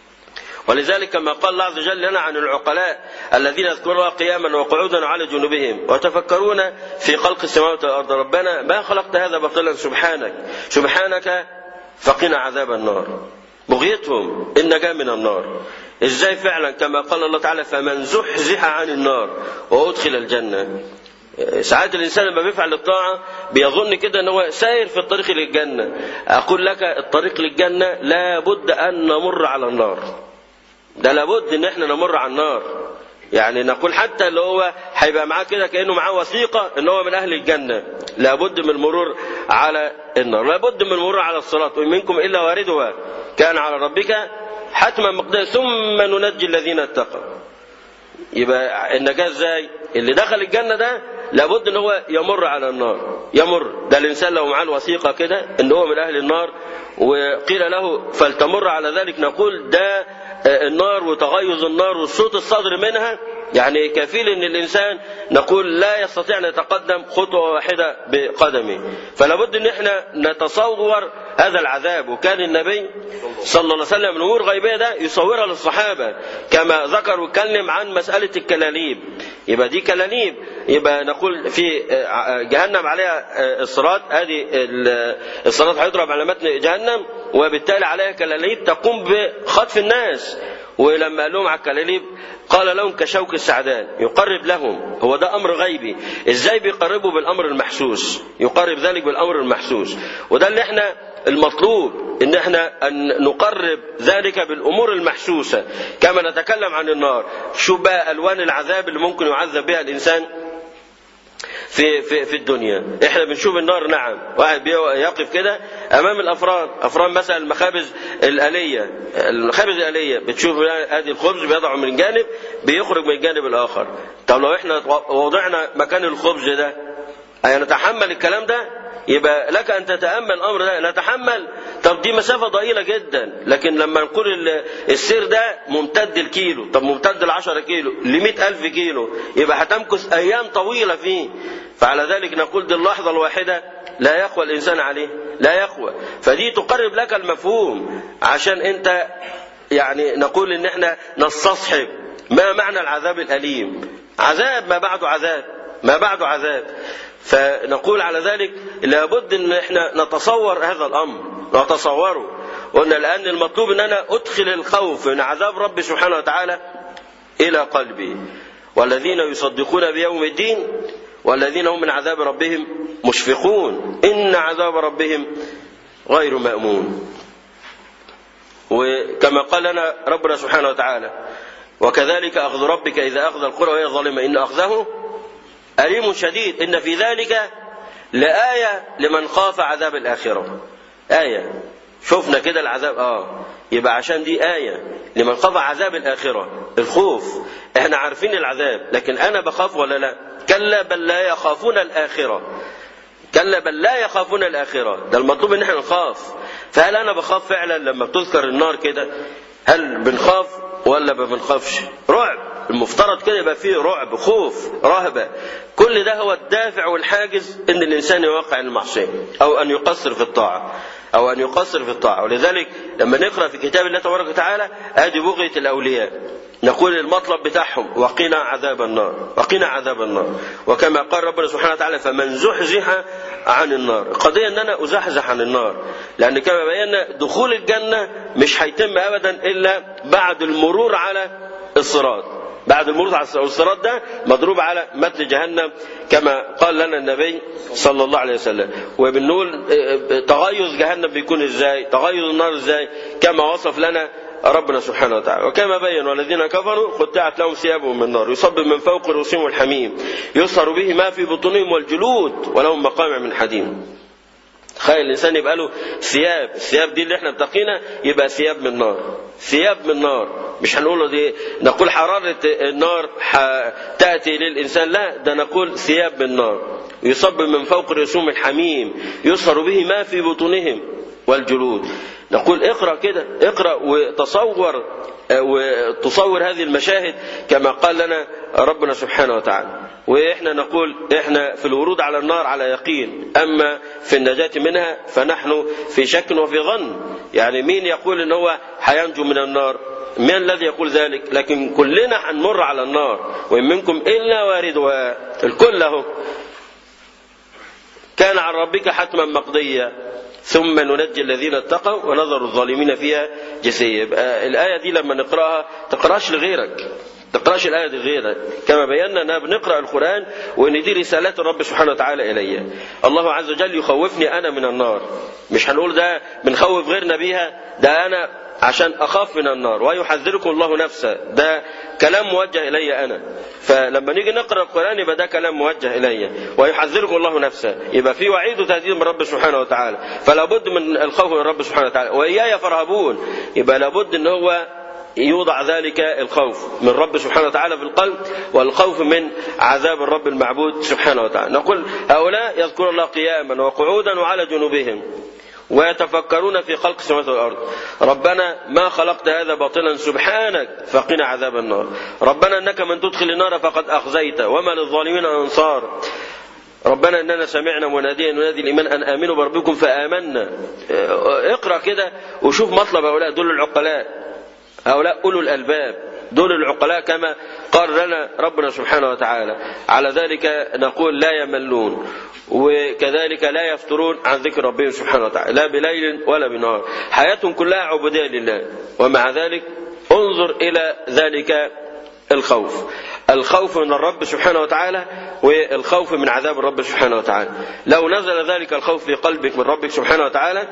Speaker 3: ولذلك كما قال الله عز وجل لنا عن العقلاء الذين يذكرون الله قياما وقعودا على جنوبهم ويتفكرون في خلق السماوات والارض ربنا ما خلقت هذا باطلا سبحانك سبحانك فقنا عذاب النار بغيتهم النجاة من النار ازاي فعلا كما قال الله تعالى فمن زحزح عن النار وادخل الجنه ساعات الانسان لما بيفعل الطاعه بيظن كده ان هو ساير في الطريق للجنه اقول لك الطريق للجنه لابد ان نمر على النار ده لابد ان احنا نمر على النار يعني نقول حتى اللي هو هيبقى معاه كده كانه معاه وثيقه ان هو من اهل الجنه لابد من المرور على النار لابد من المرور على الصراط وان منكم الا واردها كان على ربك حتما مقدار ثم ننجي الذين اتقوا يبقى النجاه ازاي اللي دخل الجنه ده لابد ان هو يمر على النار يمر ده الانسان لو معاه الوثيقه كده ان هو من اهل النار وقيل له فلتمر على ذلك نقول ده النار وتغيظ النار والصوت الصادر منها يعني كفيل ان الانسان نقول لا يستطيع ان يتقدم خطوه واحده بقدمه فلا بد ان احنا نتصور هذا العذاب وكان النبي صلى الله عليه وسلم الامور الغيبيه ده يصورها للصحابه كما ذكر واتكلم عن مساله الكلاليب يبقى دي كلاليب يبقى نقول في جهنم عليها الصراط ادي الصراط هيضرب على متن جهنم وبالتالي عليها كلاليب تقوم بخطف الناس ولما قال لهم على الكلاليب قال لهم كشوك السعدان يقرب لهم هو ده امر غيبي ازاي بيقربوا بالامر المحسوس يقرب ذلك بالامر المحسوس وده اللي احنا المطلوب ان احنا ان نقرب ذلك بالامور المحسوسه كما نتكلم عن النار شو بقى الوان العذاب اللي ممكن يعذب بها الانسان في في في الدنيا احنا بنشوف النار نعم واحد يقف كده امام الافران افران مثلا المخابز الاليه المخابز الاليه بتشوف ادي الخبز بيضعه من جانب بيخرج من الجانب الاخر طب لو احنا وضعنا مكان الخبز ده نتحمل الكلام ده يبقى لك ان تتامل الامر ده نتحمل طب دي مسافه ضئيله جدا لكن لما نقول السير ده ممتد الكيلو طب ممتد ل 10 كيلو ل ألف كيلو يبقى هتمكث ايام طويله فيه فعلى ذلك نقول دي اللحظه الواحده لا يقوى الانسان عليه لا يقوى فدي تقرب لك المفهوم عشان انت يعني نقول ان احنا نستصحب ما معنى العذاب الاليم عذاب ما بعده عذاب ما بعده عذاب فنقول على ذلك لابد ان احنا نتصور هذا الامر نتصوره قلنا الان المطلوب ان انا ادخل الخوف من عذاب ربي سبحانه وتعالى الى قلبي والذين يصدقون بيوم الدين والذين هم من عذاب ربهم مشفقون ان عذاب ربهم غير مامون وكما قال لنا ربنا سبحانه وتعالى وكذلك اخذ ربك اذا اخذ القرى وهي ظالمه ان اخذه أليم شديد إن في ذلك لآية لمن خاف عذاب الآخرة آية شفنا كده العذاب آه يبقى عشان دي آية لمن خاف عذاب الآخرة الخوف احنا عارفين العذاب لكن أنا بخاف ولا لا كلا بل لا يخافون الآخرة كلا بل لا يخافون الآخرة ده المطلوب إن احنا نخاف فهل أنا بخاف فعلا لما بتذكر النار كده هل بنخاف ولا ما بنخافش رعب المفترض كده يبقى فيه رعب خوف رهبة كل ده هو الدافع والحاجز ان الانسان يوقع المعصية او ان يقصر في الطاعة او ان يقصر في الطاعة ولذلك لما نقرأ في كتاب الله تبارك وتعالى ادي بغية الاولياء نقول المطلب بتاعهم وقنا عذاب النار وقنا عذاب النار وكما قال ربنا سبحانه وتعالى فمن زحزح عن النار القضية ان انا ازحزح عن النار لان كما بينا دخول الجنة مش هيتم ابدا الا بعد المرور على الصراط بعد المرور على الصراط ده مضروب على متن جهنم كما قال لنا النبي صلى الله عليه وسلم وبنقول تغيظ جهنم بيكون ازاي تغيظ النار ازاي كما وصف لنا ربنا سبحانه وتعالى وكما بين والذين كفروا قطعت لهم ثيابهم من نار يصب من فوق رؤوسهم الحميم يصهر به ما في بطونهم والجلود ولهم مقامع من حديد تخيل الانسان يبقى له ثياب الثياب دي اللي احنا بتقينا يبقى ثياب من نار ثياب من نار مش هنقول دي نقول حرارة النار تأتي للإنسان لا ده نقول ثياب من نار يصب من فوق رسوم الحميم يصهر به ما في بطونهم والجلود نقول اقرأ كده اقرأ وتصور وتصور هذه المشاهد كما قال لنا ربنا سبحانه وتعالى واحنا نقول احنا في الورود على النار على يقين اما في النجاة منها فنحن في شك وفي ظن يعني مين يقول ان هو هينجو من النار من الذي يقول ذلك لكن كلنا هنمر على النار وإن منكم إلا واردها الكل اهو كان عن ربك حتما مقضيا ثم ننجي الذين اتقوا ونظر الظالمين فيها جثيا يبقى الآية دي لما نقرأها تقرأش لغيرك تقراش الآية دي غيرها كما بينا أننا بنقرأ القرآن وإن دي رسالات الرب سبحانه وتعالى إلي الله عز وجل يخوفني أنا من النار مش هنقول ده بنخوف غيرنا بيها ده أنا عشان أخاف من النار ويحذركم الله نفسه ده كلام موجه إلي أنا فلما نيجي نقرأ القرآن يبقى ده كلام موجه إلي ويحذركم الله نفسه يبقى في وعيد وتهديد من رب سبحانه وتعالى فلا بد من الخوف من رب سبحانه وتعالى وإياي فارهبون يبقى لابد أن هو يوضع ذلك الخوف من رب سبحانه وتعالى في القلب والخوف من عذاب الرب المعبود سبحانه وتعالى نقول هؤلاء يذكرون الله قياما وقعودا وعلى جنوبهم ويتفكرون في خلق السماوات والأرض ربنا ما خلقت هذا باطلا سبحانك فقنا عذاب النار ربنا إنك من تدخل النار فقد أخزيت وما للظالمين أنصار ربنا اننا سمعنا مناديا ينادي الايمان ان امنوا بربكم فامنا اقرا كده وشوف مطلب هؤلاء دول العقلاء هؤلاء اولو الالباب دول العقلاء كما قال لنا ربنا سبحانه وتعالى على ذلك نقول لا يملون وكذلك لا يفترون عن ذكر ربهم سبحانه وتعالى لا بليل ولا بنهار حياتهم كلها عبودية لله ومع ذلك انظر إلى ذلك الخوف الخوف من الرب سبحانه وتعالى والخوف من عذاب الرب سبحانه وتعالى لو نزل ذلك الخوف في قلبك من ربك سبحانه وتعالى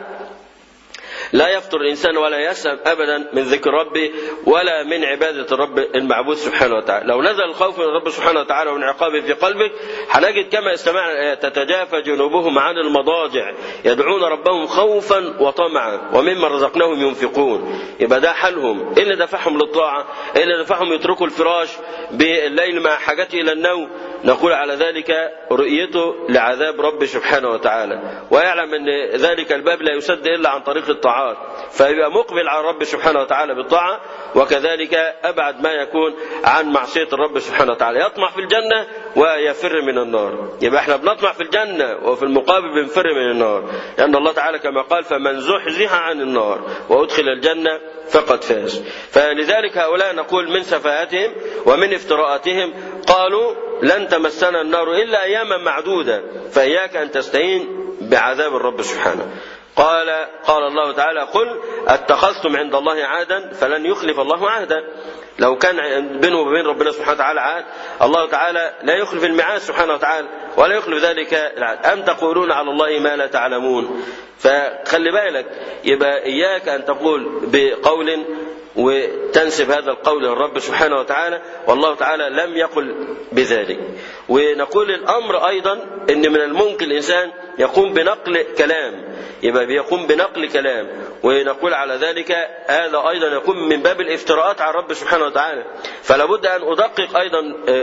Speaker 3: لا يفطر الإنسان ولا يسأم أبدا من ذكر ربه ولا من عبادة الرب المعبود سبحانه وتعالى لو نزل الخوف من الرب سبحانه وتعالى ومن عقابه في قلبك هنجد كما استمعنا الآيات تتجافى جنوبهم عن المضاجع يدعون ربهم خوفا وطمعا ومما رزقناهم ينفقون يبقى ده حالهم إيه اللي دفعهم للطاعة إيه اللي دفعهم يتركوا الفراش بالليل مع حاجته إلى النوم نقول على ذلك رؤيته لعذاب رب سبحانه وتعالى ويعلم ان ذلك الباب لا يسد الا عن طريق الطاعات فيبقى مقبل على الرب سبحانه وتعالى بالطاعه وكذلك ابعد ما يكون عن معصيه الرب سبحانه وتعالى يطمع في الجنه ويفر من النار يبقى احنا بنطمع في الجنه وفي المقابل بنفر من النار لان الله تعالى كما قال فمن زحزح عن النار وادخل الجنه فقد فاز فلذلك هؤلاء نقول من سفاهتهم ومن افتراءاتهم قالوا لن تمسنا النار إلا أياما معدودة فإياك أن تستعين بعذاب الرب سبحانه قال قال الله تعالى قل اتخذتم عند الله عهدا فلن يخلف الله عهدا لو كان بينه وبين ربنا سبحانه وتعالى عهد الله تعالى لا يخلف الميعاد سبحانه وتعالى ولا يخلف ذلك العهد أم تقولون على الله ما لا تعلمون فخلي بالك يبقى إياك أن تقول بقول وتنسب هذا القول للرب سبحانه وتعالى والله تعالى لم يقل بذلك ونقول الأمر أيضا أن من الممكن الإنسان يقوم بنقل كلام يبقى بيقوم بنقل كلام ونقول على ذلك هذا أيضا يكون من باب الافتراءات على الرب سبحانه وتعالى فلا بد أن أدقق أيضا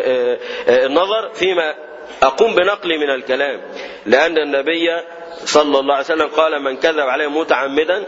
Speaker 3: النظر فيما أقوم بنقلي من الكلام لأن النبي صلى الله عليه وسلم قال من كذب عليه متعمدا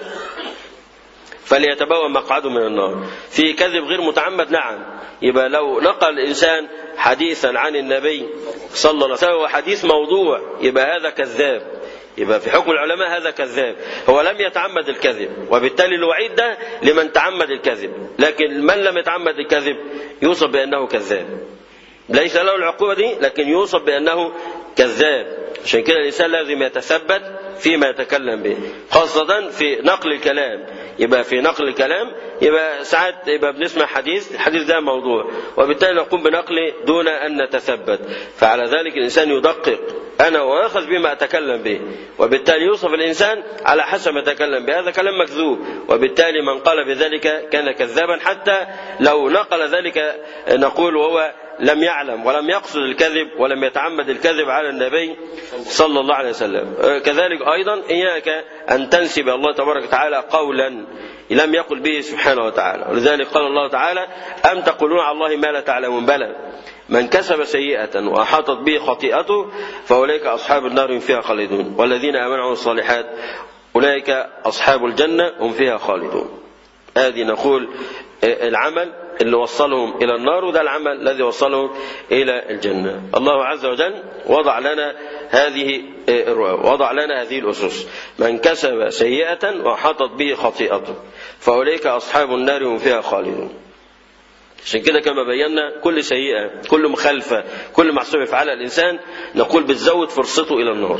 Speaker 3: فليتبوأ مقعده من النار في كذب غير متعمد نعم يبقى لو نقل الإنسان حديثا عن النبي صلى الله عليه وسلم وحديث موضوع يبقى هذا كذاب يبقى في حكم العلماء هذا كذاب هو لم يتعمد الكذب وبالتالي الوعيد ده لمن تعمد الكذب لكن من لم يتعمد الكذب يوصف بأنه كذاب ليس له العقوبة دي لكن يوصف بأنه كذاب عشان كده الإنسان لازم يتثبت فيما يتكلم به خاصة في نقل الكلام يبقى في نقل الكلام يبقى ساعات يبقى بنسمع حديث الحديث ده موضوع وبالتالي نقوم بنقله دون أن نتثبت فعلى ذلك الإنسان يدقق أنا وآخذ بما أتكلم به وبالتالي يوصف الإنسان على حسب ما يتكلم به هذا كلام مكذوب وبالتالي من قال بذلك كان كذابا حتى لو نقل ذلك نقول وهو لم يعلم ولم يقصد الكذب ولم يتعمد الكذب على النبي صلى الله عليه وسلم كذلك أيضا إياك أن تنسب الله تبارك وتعالى قولا لم يقل به سبحانه وتعالى ولذلك قال الله تعالى أم تقولون على الله ما لا تعلمون بلى من كسب سيئة وأحاطت به خطيئته فأولئك أصحاب النار هم فيها خالدون والذين آمنوا الصالحات أولئك أصحاب الجنة هم فيها خالدون هذه نقول العمل اللي وصلهم إلى النار وده العمل الذي وصلهم إلى الجنة الله عز وجل وضع لنا هذه الرؤى وضع لنا هذه الأسس من كسب سيئة وحطت به خطيئته فأولئك أصحاب النار هم فيها خالدون عشان كده كما بينا كل سيئة كل مخالفة كل معصية يفعلها الإنسان نقول بتزود فرصته إلى النار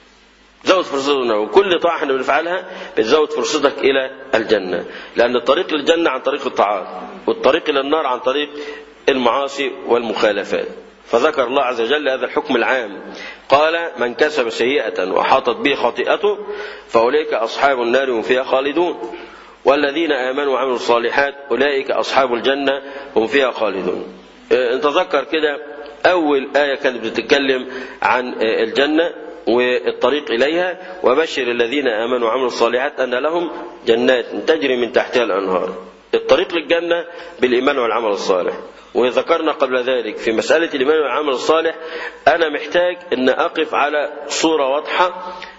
Speaker 3: زود فرصتك النار وكل طاعة احنا بنفعلها بتزود فرصتك إلى الجنة لأن الطريق للجنة عن طريق الطاعات والطريق إلى النار عن طريق المعاصي والمخالفات فذكر الله عز وجل هذا الحكم العام قال من كسب سيئة وحاطت به خطيئته فأولئك أصحاب النار هم فيها خالدون والذين آمنوا وعملوا الصالحات أولئك أصحاب الجنة هم فيها خالدون نتذكر كده أول آية كانت بتتكلم عن الجنة والطريق إليها وبشر الذين آمنوا وعملوا الصالحات أن لهم جنات تجري من تحتها الأنهار الطريق للجنة بالإيمان والعمل الصالح وذكرنا قبل ذلك في مسألة الإيمان والعمل الصالح أنا محتاج أن أقف على صورة واضحة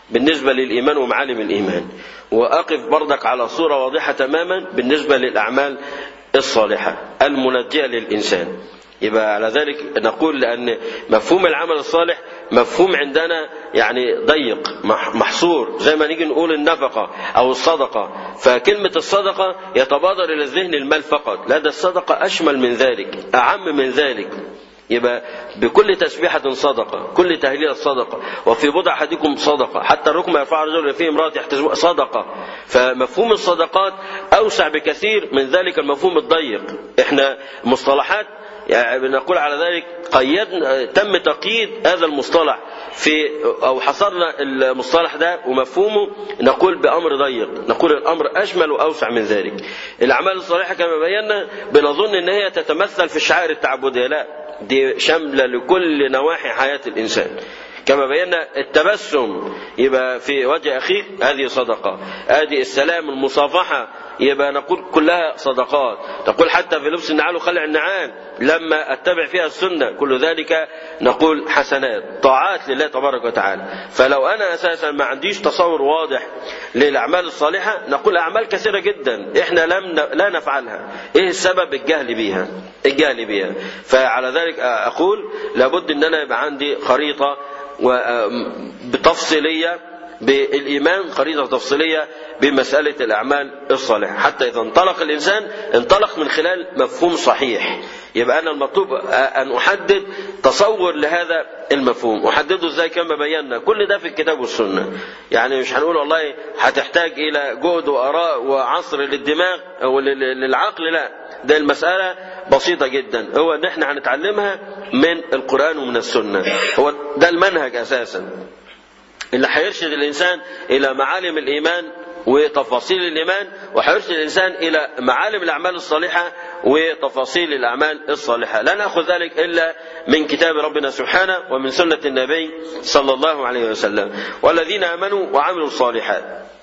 Speaker 3: بالنسبة للإيمان ومعالم الإيمان وأقف بردك على صورة واضحة تماما بالنسبة للأعمال الصالحة المنجية للإنسان يبقى على ذلك نقول لأن مفهوم العمل الصالح مفهوم عندنا يعني ضيق محصور زي ما نيجي نقول النفقة أو الصدقة فكلمة الصدقة يتبادر إلى الذهن المال فقط لا ده الصدقة أشمل من ذلك أعم من ذلك يبقى بكل تسبيحة صدقة كل تهليل صدقة وفي بضع أحدكم صدقة حتى الركم يرفع رجل فيه امرأة يحتسب صدقة فمفهوم الصدقات أوسع بكثير من ذلك المفهوم الضيق احنا مصطلحات يعني بنقول على ذلك قيدنا تم تقييد هذا المصطلح في او حصرنا المصطلح ده ومفهومه نقول بامر ضيق نقول الامر اشمل واوسع من ذلك الاعمال الصالحه كما بينا بنظن ان هي تتمثل في الشعائر التعبديه لا دي شامله لكل نواحي حياه الانسان كما بينا التبسم يبقى في وجه اخيك هذه صدقه هذه السلام المصافحه يبقى نقول كلها صدقات تقول حتى في لبس النعال وخلع النعال لما اتبع فيها السنه كل ذلك نقول حسنات طاعات لله تبارك وتعالى فلو انا اساسا ما عنديش تصور واضح للاعمال الصالحه نقول اعمال كثيره جدا احنا لم لا نفعلها ايه السبب الجهل بيها الجهل بيها فعلى ذلك اقول لابد ان انا يبقى عندي خريطه بتفصيليه بالإيمان خريطة تفصيلية بمسألة الأعمال الصالحة حتى إذا انطلق الإنسان انطلق من خلال مفهوم صحيح يبقى أنا المطلوب أن أحدد تصور لهذا المفهوم أحدده إزاي كما بينا كل ده في الكتاب والسنة يعني مش هنقول والله هتحتاج إلى جهد وآراء وعصر للدماغ أو للعقل لا ده المسألة بسيطة جدا هو ان احنا هنتعلمها من القرآن ومن السنة هو ده المنهج أساسا اللي هيرشد الإنسان إلى معالم الإيمان وتفاصيل الإيمان وهيرشد الإنسان إلى معالم الأعمال الصالحة وتفاصيل الأعمال الصالحة لا نأخذ ذلك إلا من كتاب ربنا سبحانه ومن سنة النبي صلى الله عليه وسلم والذين آمنوا وعملوا الصالحات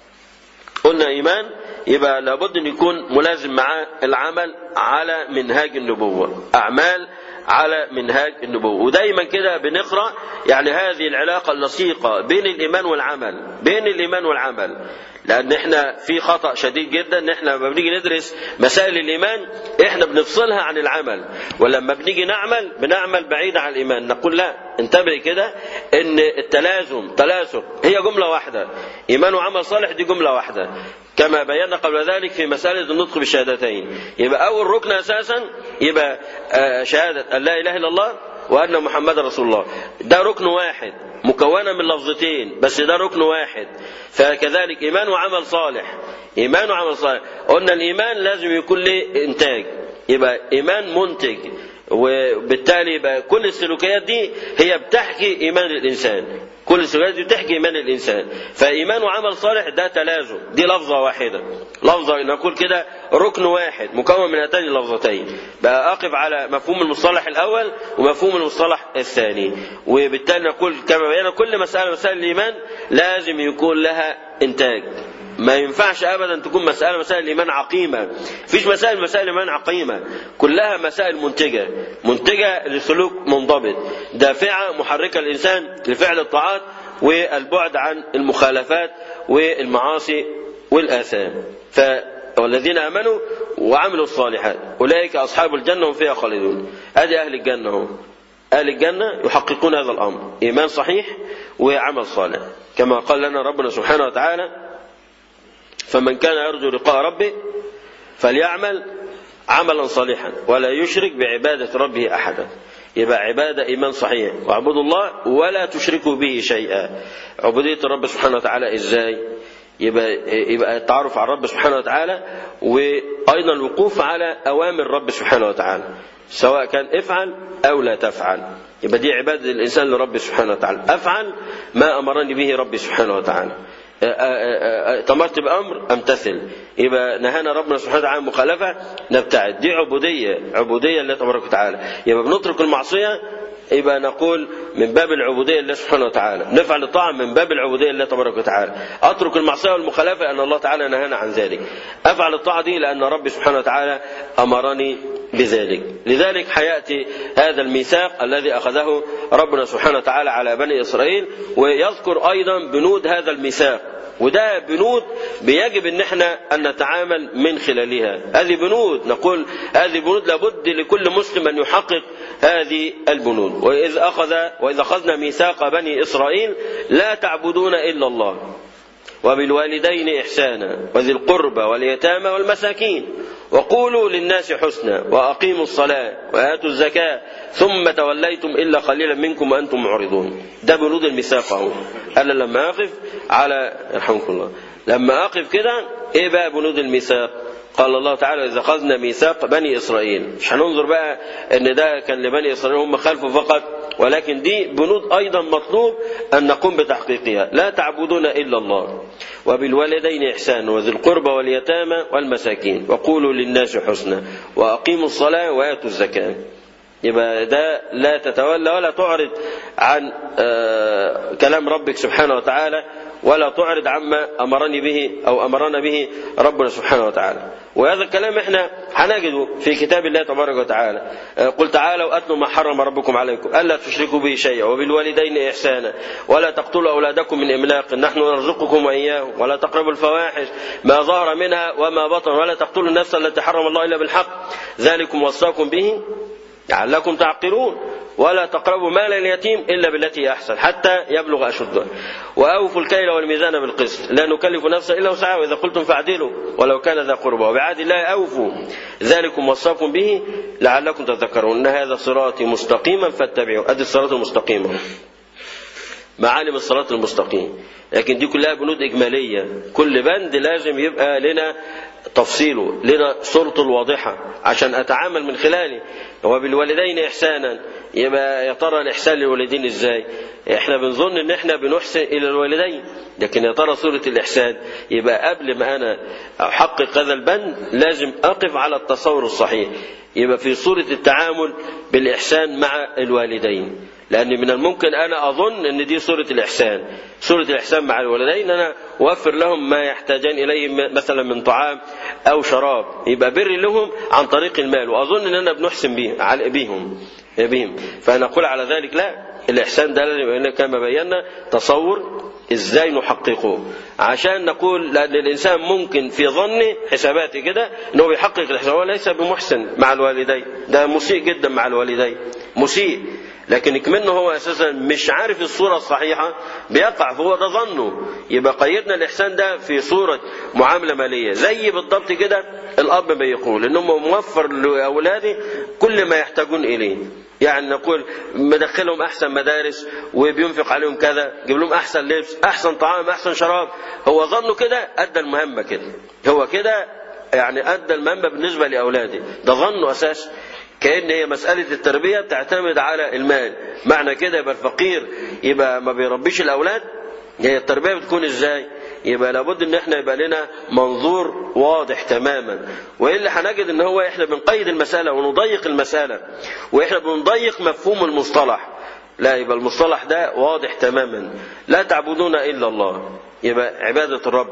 Speaker 3: قلنا إيمان يبقى لابد أن يكون ملازم مع العمل على منهاج النبوة أعمال على منهاج النبوة ودايما كده بنقرأ يعني هذه العلاقة اللصيقة بين الإيمان والعمل بين الإيمان والعمل لأن احنا في خطأ شديد جدا ان احنا لما بنيجي ندرس مسائل الإيمان احنا بنفصلها عن العمل ولما بنيجي نعمل بنعمل بعيد عن الإيمان نقول لا انتبه كده ان التلازم تلازم هي جملة واحدة إيمان وعمل صالح دي جملة واحدة كما بينا قبل ذلك في مسألة النطق بالشهادتين يبقى أول ركن أساسا يبقى شهادة أن لا إله إلا الله وأن محمد رسول الله ده ركن واحد مكونة من لفظتين بس ده ركن واحد فكذلك إيمان وعمل صالح إيمان وعمل صالح قلنا الإيمان لازم يكون له إنتاج يبقى إيمان منتج وبالتالي يبقى كل السلوكيات دي هي بتحكي إيمان الإنسان كل السلوكيات دي بتحكي إيمان الإنسان فإيمان وعمل صالح ده تلازم دي لفظة واحدة لفظة نقول كده ركن واحد مكون من هاتين اللفظتين بقى أقف على مفهوم المصطلح الأول ومفهوم المصطلح الثاني وبالتالي نقول كما بينا كل مسألة مسائل الإيمان لازم يكون لها إنتاج ما ينفعش ابدا تكون مساله مسائل الايمان عقيمه فيش مسائل مسائل الايمان عقيمه كلها مسائل منتجه منتجه لسلوك منضبط دافعه محركه الانسان لفعل الطاعات والبعد عن المخالفات والمعاصي والاثام ف والذين امنوا وعملوا الصالحات اولئك اصحاب الجنه هم فيها خالدون ادي اهل الجنه هم اهل الجنه يحققون هذا الامر ايمان صحيح وعمل صالح كما قال لنا ربنا سبحانه وتعالى فمن كان يرجو لقاء ربه فليعمل عملا صالحا ولا يشرك بعبادة ربه أحدا يبقى عبادة إيمان صحيح واعبدوا الله ولا تشركوا به شيئا عبودية الرب سبحانه وتعالى إزاي يبقى, يبقى التعرف على الرب سبحانه وتعالى وأيضا الوقوف على أوامر الرب سبحانه وتعالى سواء كان افعل أو لا تفعل يبقى دي عبادة الإنسان لرب سبحانه وتعالى أفعل ما أمرني به ربي سبحانه وتعالى تمرت بأمر أمتثل يبقى نهانا ربنا سبحانه وتعالى مخالفة نبتعد دي عبودية عبودية لله تبارك وتعالى يبقى بنترك المعصية يبقى نقول من باب العبودية لله سبحانه وتعالى نفعل الطاعة من باب العبودية لله تبارك وتعالى أترك المعصية والمخالفة أن الله تعالى نهانا عن ذلك أفعل الطاعة دي لأن ربي سبحانه وتعالى أمرني بذلك لذلك حياتي هذا الميثاق الذي أخذه ربنا سبحانه وتعالى على بني إسرائيل ويذكر أيضا بنود هذا الميثاق وده بنود بيجب ان احنا ان نتعامل من خلالها هذه بنود نقول هذه بنود لابد لكل مسلم ان يحقق هذه البنود واذ اخذ واذا اخذنا ميثاق بني اسرائيل لا تعبدون الا الله وبالوالدين إحسانا وذي القربى واليتامى والمساكين وقولوا للناس حسنا وأقيموا الصلاة وآتوا الزكاة ثم توليتم إلا قليلا منكم وأنتم معرضون ده بنود الميثاق أهو أنا لما أقف على يرحمكم الله لما أقف كده إيه بقى بنود الميثاق قال الله تعالى إذا أخذنا ميثاق بني إسرائيل مش هننظر بقى إن ده كان لبني إسرائيل هم خلفوا فقط ولكن دي بنود أيضا مطلوب أن نقوم بتحقيقها لا تعبدون إلا الله وبالوالدين إحسانا وذي القربى واليتامى والمساكين وقولوا للناس حسنا وأقيموا الصلاة وآتوا الزكاة يبقى ده لا تتولى ولا تعرض عن كلام ربك سبحانه وتعالى ولا تعرض عما امرني به او امرنا به ربنا سبحانه وتعالى وهذا الكلام احنا هنجده في كتاب الله تبارك وتعالى قل تعالوا اتلوا ما حرم ربكم عليكم الا تشركوا به شيئا وبالوالدين احسانا ولا تقتلوا اولادكم من املاق نحن نرزقكم واياهم ولا تقربوا الفواحش ما ظهر منها وما بطن ولا تقتلوا النفس التي حرم الله الا بالحق ذلكم وصاكم به لعلكم تعقلون ولا تقربوا مال اليتيم الا بالتي هي احسن حتى يبلغ اشده واوفوا الكيل والميزان بالقسط لا نكلف نفسا الا وسعها واذا قلتم فاعدلوا ولو كان ذا قربى وبعهد الله اوفوا ذلكم وصاكم به لعلكم تذكرون ان هذا صراطي مستقيما فاتبعوا ادي الصراط المستقيم معالم الصراط المستقيم لكن دي كلها بنود إجمالية كل بند لازم يبقى لنا تفصيله لنا صورته الواضحة عشان أتعامل من خلاله وبالوالدين إحسانا يبقى يا ترى الإحسان للوالدين إزاي إحنا بنظن إن إحنا بنحسن إلى الوالدين لكن يا ترى صورة الإحسان يبقى قبل ما أنا أحقق هذا البند لازم أقف على التصور الصحيح يبقى في صورة التعامل بالإحسان مع الوالدين لأن من الممكن أنا أظن أن دي صورة الإحسان صورة الإحسان مع الولدين أنا أوفر لهم ما يحتاجان إليه مثلا من طعام أو شراب يبقى بر لهم عن طريق المال وأظن أن أنا بنحسن بهم بهم فنقول على ذلك لا الإحسان ده لازم كما بينا تصور ازاي نحققه عشان نقول لان الانسان ممكن في ظنه حساباتي كده انه بيحقق الحساب هو ليس بمحسن مع الوالدين ده مسيء جدا مع الوالدين مسيء لكن كمنه هو اساسا مش عارف الصوره الصحيحه بيقع فهو ده ظنه يبقى قيدنا الاحسان ده في صوره معامله ماليه زي بالضبط كده الاب بيقول انه موفر لاولاده كل ما يحتاجون اليه يعني نقول مدخلهم احسن مدارس وبينفق عليهم كذا جيب لهم احسن لبس احسن طعام احسن شراب هو ظنه كده ادى المهمه كده هو كده يعني ادى المهمه بالنسبه لاولاده ده ظنه اساس كأن هي مسألة التربية بتعتمد على المال معنى كده يبقى الفقير يبقى ما بيربيش الأولاد هي التربية بتكون ازاي يبقى لابد ان احنا يبقى لنا منظور واضح تماما والا هنجد ان هو احنا بنقيد المساله ونضيق المساله واحنا بنضيق مفهوم المصطلح لا يبقى المصطلح ده واضح تماما لا تعبدون الا الله يبقى عباده الرب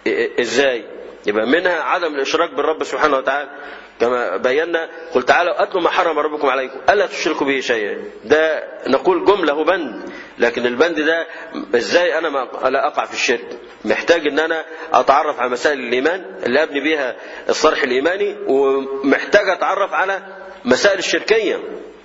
Speaker 3: ازاي يبقى منها عدم الاشراك بالرب سبحانه وتعالى كما بينا قل تعالوا اتلوا ما حرم ربكم عليكم الا تشركوا به شيئا ده نقول جمله هو بند لكن البند ده ازاي انا ما لا اقع في الشرك محتاج ان انا اتعرف على مسائل الايمان اللي ابني بيها الصرح الايماني ومحتاج اتعرف على مسائل الشركيه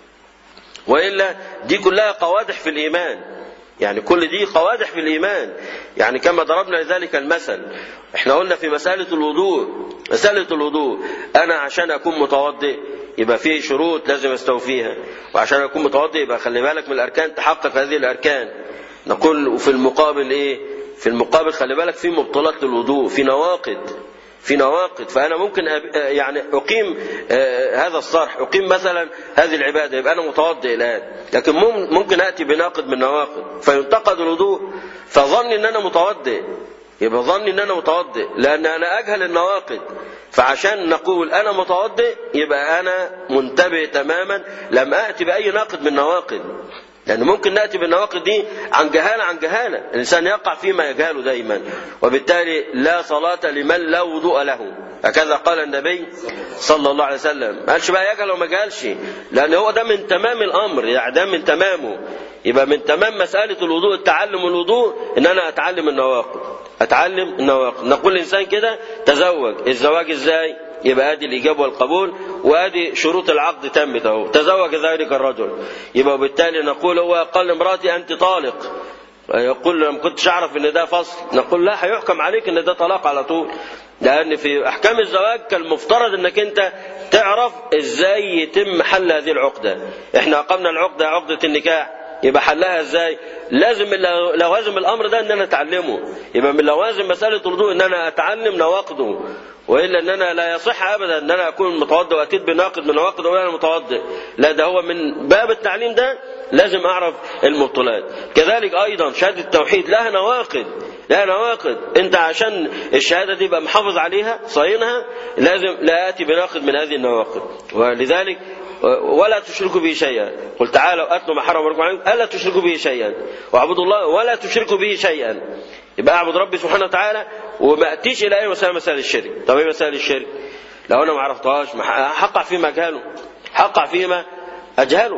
Speaker 3: والا دي كلها قوادح في الايمان يعني كل دي قوادح في الإيمان يعني كما ضربنا لذلك المثل احنا قلنا في مسألة الوضوء مسألة الوضوء أنا عشان أكون متوضئ يبقى فيه شروط لازم استوفيها وعشان أكون متوضئ يبقى خلي بالك من الأركان تحقق هذه الأركان نقول وفي المقابل إيه في المقابل خلي بالك في مبطلات للوضوء في نواقض في نواقض فأنا ممكن يعني أقيم هذا الصرح أقيم مثلا هذه العبادة يبقى أنا متوضئ الآن لكن ممكن أتي بناقض من النواقض فينتقد الوضوء فظني أن أنا متوضئ يبقى ظني أن أنا متوضئ لأن أنا أجهل النواقض فعشان نقول أنا متوضئ يبقى أنا منتبه تماما لم أتي بأي ناقض من النواقض لأن ممكن نأتي بالنواقض دي عن جهالة عن جهالة الإنسان يقع فيما يجهله دائما وبالتالي لا صلاة لمن لا وضوء له هكذا قال النبي صلى الله عليه وسلم ما قالش بقى يجهل وما جهلش لأن هو ده من تمام الأمر يعني ده من تمامه يبقى من تمام مسألة الوضوء التعلم الوضوء إن أنا أتعلم النواقض أتعلم النواقض نقول الإنسان كده تزوج الزواج إزاي يبقى ادي الاجابه والقبول وادي شروط العقد تمت اهو تزوج ذلك الرجل يبقى وبالتالي نقول هو قال لامراتي انت طالق يقول لما كنتش اعرف ان ده فصل نقول لا هيحكم عليك ان ده طلاق على طول لان في احكام الزواج كان المفترض انك انت تعرف ازاي يتم حل هذه العقده احنا اقمنا العقده عقده النكاح يبقى حلها ازاي لازم لوازم الامر ده ان انا اتعلمه يبقى من لوازم مساله الوضوء ان انا اتعلم نواقضه والا ان انا لا يصح ابدا ان انا اكون متوضئ واتيت بناقض من نواقض وانا متوضئ لا ده هو من باب التعليم ده لازم اعرف المبطلات كذلك ايضا شهاده التوحيد لها نواقض لها نواقض انت عشان الشهاده دي يبقى محافظ عليها صاينها لازم لا اتي بناقض من هذه النواقض ولذلك ولا تشركوا به شيئا قل تعالوا اتلوا ما حرم ربكم عليكم الا تشركوا به شيئا واعبدوا الله ولا تشركوا به شيئا يبقى اعبد ربي سبحانه وتعالى وما اتيش الى اي مسائل مسائل الشرك طب ايه مسائل الشرك لو انا ما عرفتهاش هقع فيما اجهله هقع فيما اجهله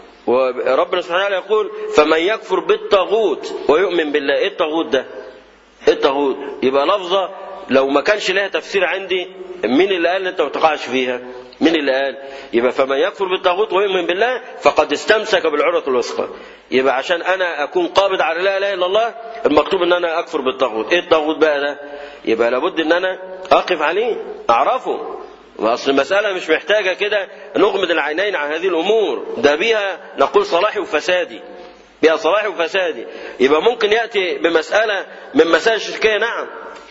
Speaker 3: وربنا سبحانه وتعالى يقول فمن يكفر بالطاغوت ويؤمن بالله ايه الطاغوت ده ايه الطاغوت يبقى لفظه لو ما كانش لها تفسير عندي مين اللي قال انت ما تقعش فيها مين اللي قال يبقى فمن يكفر بالطاغوت ويؤمن بالله فقد استمسك بالعروة الوثقى يبقى عشان انا اكون قابض على لا اله الا الله المكتوب ان انا اكفر بالطاغوت ايه الطاغوت بقى ده يبقى لابد ان انا اقف عليه اعرفه واصل المسألة مش محتاجة كده نغمض العينين عن هذه الأمور ده بيها نقول صلاحي وفسادي بيها صلاحي وفسادي يبقى ممكن يأتي بمسألة من مسائل الشركية نعم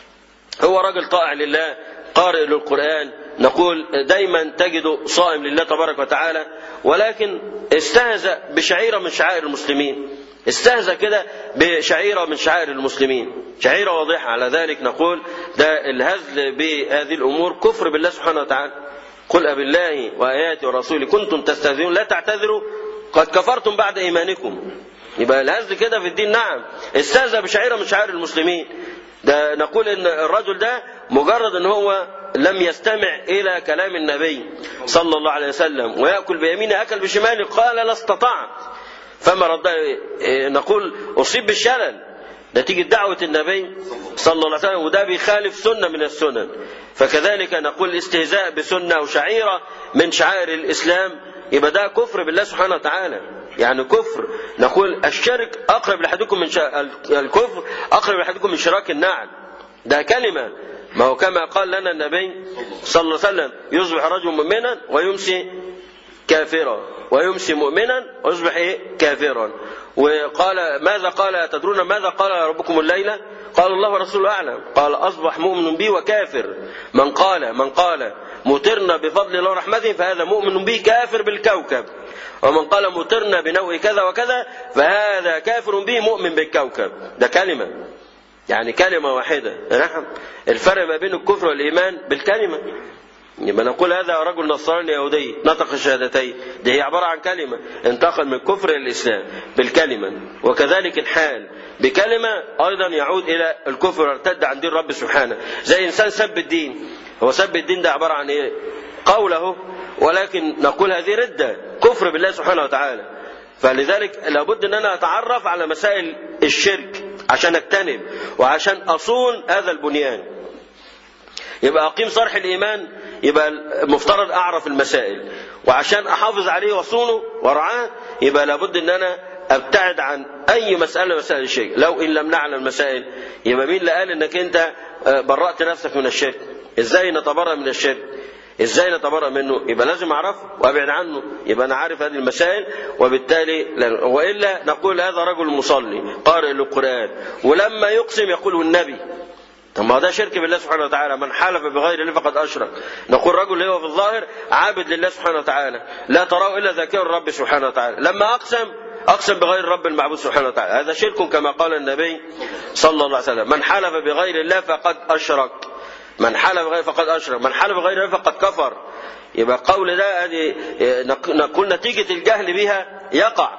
Speaker 3: هو راجل طائع لله قارئ للقرآن نقول دايما تجده صائم لله تبارك وتعالى ولكن استهزأ بشعيرة من شعائر المسلمين استهزأ كده بشعيرة من شعائر المسلمين شعيرة واضحة على ذلك نقول ده الهزل بهذه الأمور كفر بالله سبحانه وتعالى قل أبالله وآياته ورسوله كنتم تستهزئون لا تعتذروا قد كفرتم بعد إيمانكم يبقى الهزل كده في الدين نعم استهزأ بشعيرة من شعائر المسلمين ده نقول ان الرجل ده مجرد ان هو لم يستمع الى كلام النبي صلى الله عليه وسلم وياكل بيمينه اكل بشماله قال لا استطعت فما رد نقول اصيب بالشلل نتيجة دعوة النبي صلى الله عليه وسلم وده بيخالف سنة من السنن فكذلك نقول الاستهزاء بسنة وشعيرة من شعائر الإسلام يبقى ده كفر بالله سبحانه وتعالى يعني كفر نقول الشرك أقرب لأحدكم من شا... الكفر أقرب لأحدكم من شراك النعل ده كلمة ما هو كما قال لنا النبي صلى الله عليه وسلم يصبح رجل مؤمنا ويمسي كافرا ويمسي مؤمنا ويصبح إيه؟ كافرا وقال ماذا قال تدرون ماذا قال ربكم الليلة قال الله ورسوله أعلم قال أصبح مؤمن بي وكافر من قال من قال مطرنا بفضل الله ورحمته فهذا مؤمن به كافر بالكوكب ومن قال مطرنا بنوء كذا وكذا فهذا كافر به مؤمن بالكوكب ده كلمة يعني كلمة واحدة نعم الفرق ما بين الكفر والإيمان بالكلمة يبقى نقول هذا رجل نصراني يهودي نطق الشهادتين دي هي عبارة عن كلمة انتقل من الكفر إلى الإسلام بالكلمة وكذلك الحال بكلمة أيضا يعود إلى الكفر وارتد عن دين رب سبحانه زي إنسان سب الدين هو سب الدين ده عبارة عن إيه قوله ولكن نقول هذه ردة كفر بالله سبحانه وتعالى فلذلك لابد ان انا اتعرف على مسائل الشرك عشان اجتنب وعشان اصون هذا البنيان يبقى اقيم صرح الايمان يبقى المفترض اعرف المسائل وعشان احافظ عليه واصونه وارعاه يبقى لابد ان انا ابتعد عن اي مساله مسائل الشرك لو ان لم نعلم المسائل يبقى مين اللي قال انك انت برأت نفسك من الشرك ازاي نتبرأ من الشرك ازاي نتبرأ منه يبقى لازم اعرفه وابعد عنه يبقى انا عارف هذه المسائل وبالتالي والا نقول هذا رجل مصلي قارئ للقران ولما يقسم يقول النبي طب ما ده شرك بالله سبحانه وتعالى من حلف بغير الله فقد اشرك نقول رجل هو في الظاهر عابد لله سبحانه وتعالى لا تراه الا ذاكر الرب سبحانه وتعالى لما اقسم اقسم بغير الرب المعبود سبحانه وتعالى هذا شرك كما قال النبي صلى الله عليه وسلم من حلف بغير الله فقد اشرك من حلف بغير فقد اشرك من حلف بغير الله فقد كفر يبقى قول ده هذه نقول نتيجه الجهل بها يقع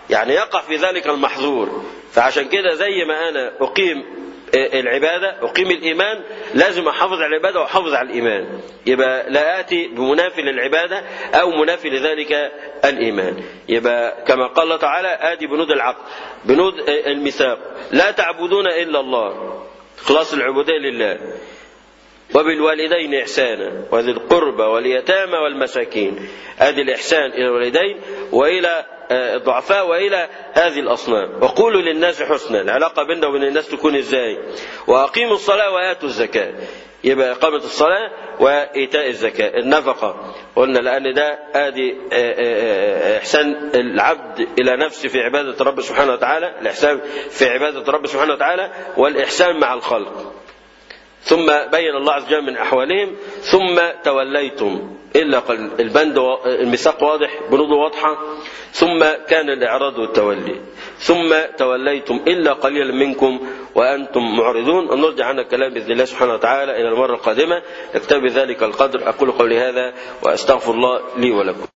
Speaker 3: يعني يقع في ذلك المحظور فعشان كده زي ما أنا أقيم العبادة أقيم الإيمان لازم أحافظ على العبادة وأحافظ على الإيمان يبقى لا آتي بمنافي للعبادة أو منافي لذلك الإيمان يبقى كما قال الله تعالى آتي بنود العقل بنود الميثاق لا تعبدون إلا الله خلاص العبودية لله وبالوالدين إحسانا وذي القربى واليتامى والمساكين هذه الإحسان إلى الوالدين وإلى الضعفاء وإلى هذه الأصنام وقولوا للناس حسنا العلاقة بيننا وبين الناس تكون إزاي وأقيموا الصلاة وآتوا الزكاة يبقى إقامة الصلاة وإيتاء الزكاة النفقة قلنا لأن ده آدي إحسان العبد إلى نفسه في عبادة رب سبحانه وتعالى الإحسان في عبادة رب سبحانه وتعالى والإحسان مع الخلق ثم بين الله عز وجل من أحوالهم ثم توليتم إلا قل البند الميثاق واضح بنوده واضحة ثم كان الإعراض والتولي ثم توليتم إلا قليلا منكم وأنتم معرضون نرجع عن الكلام بإذن الله سبحانه وتعالى إلى المرة القادمة نكتفي ذلك القدر أقول قولي هذا وأستغفر الله لي ولكم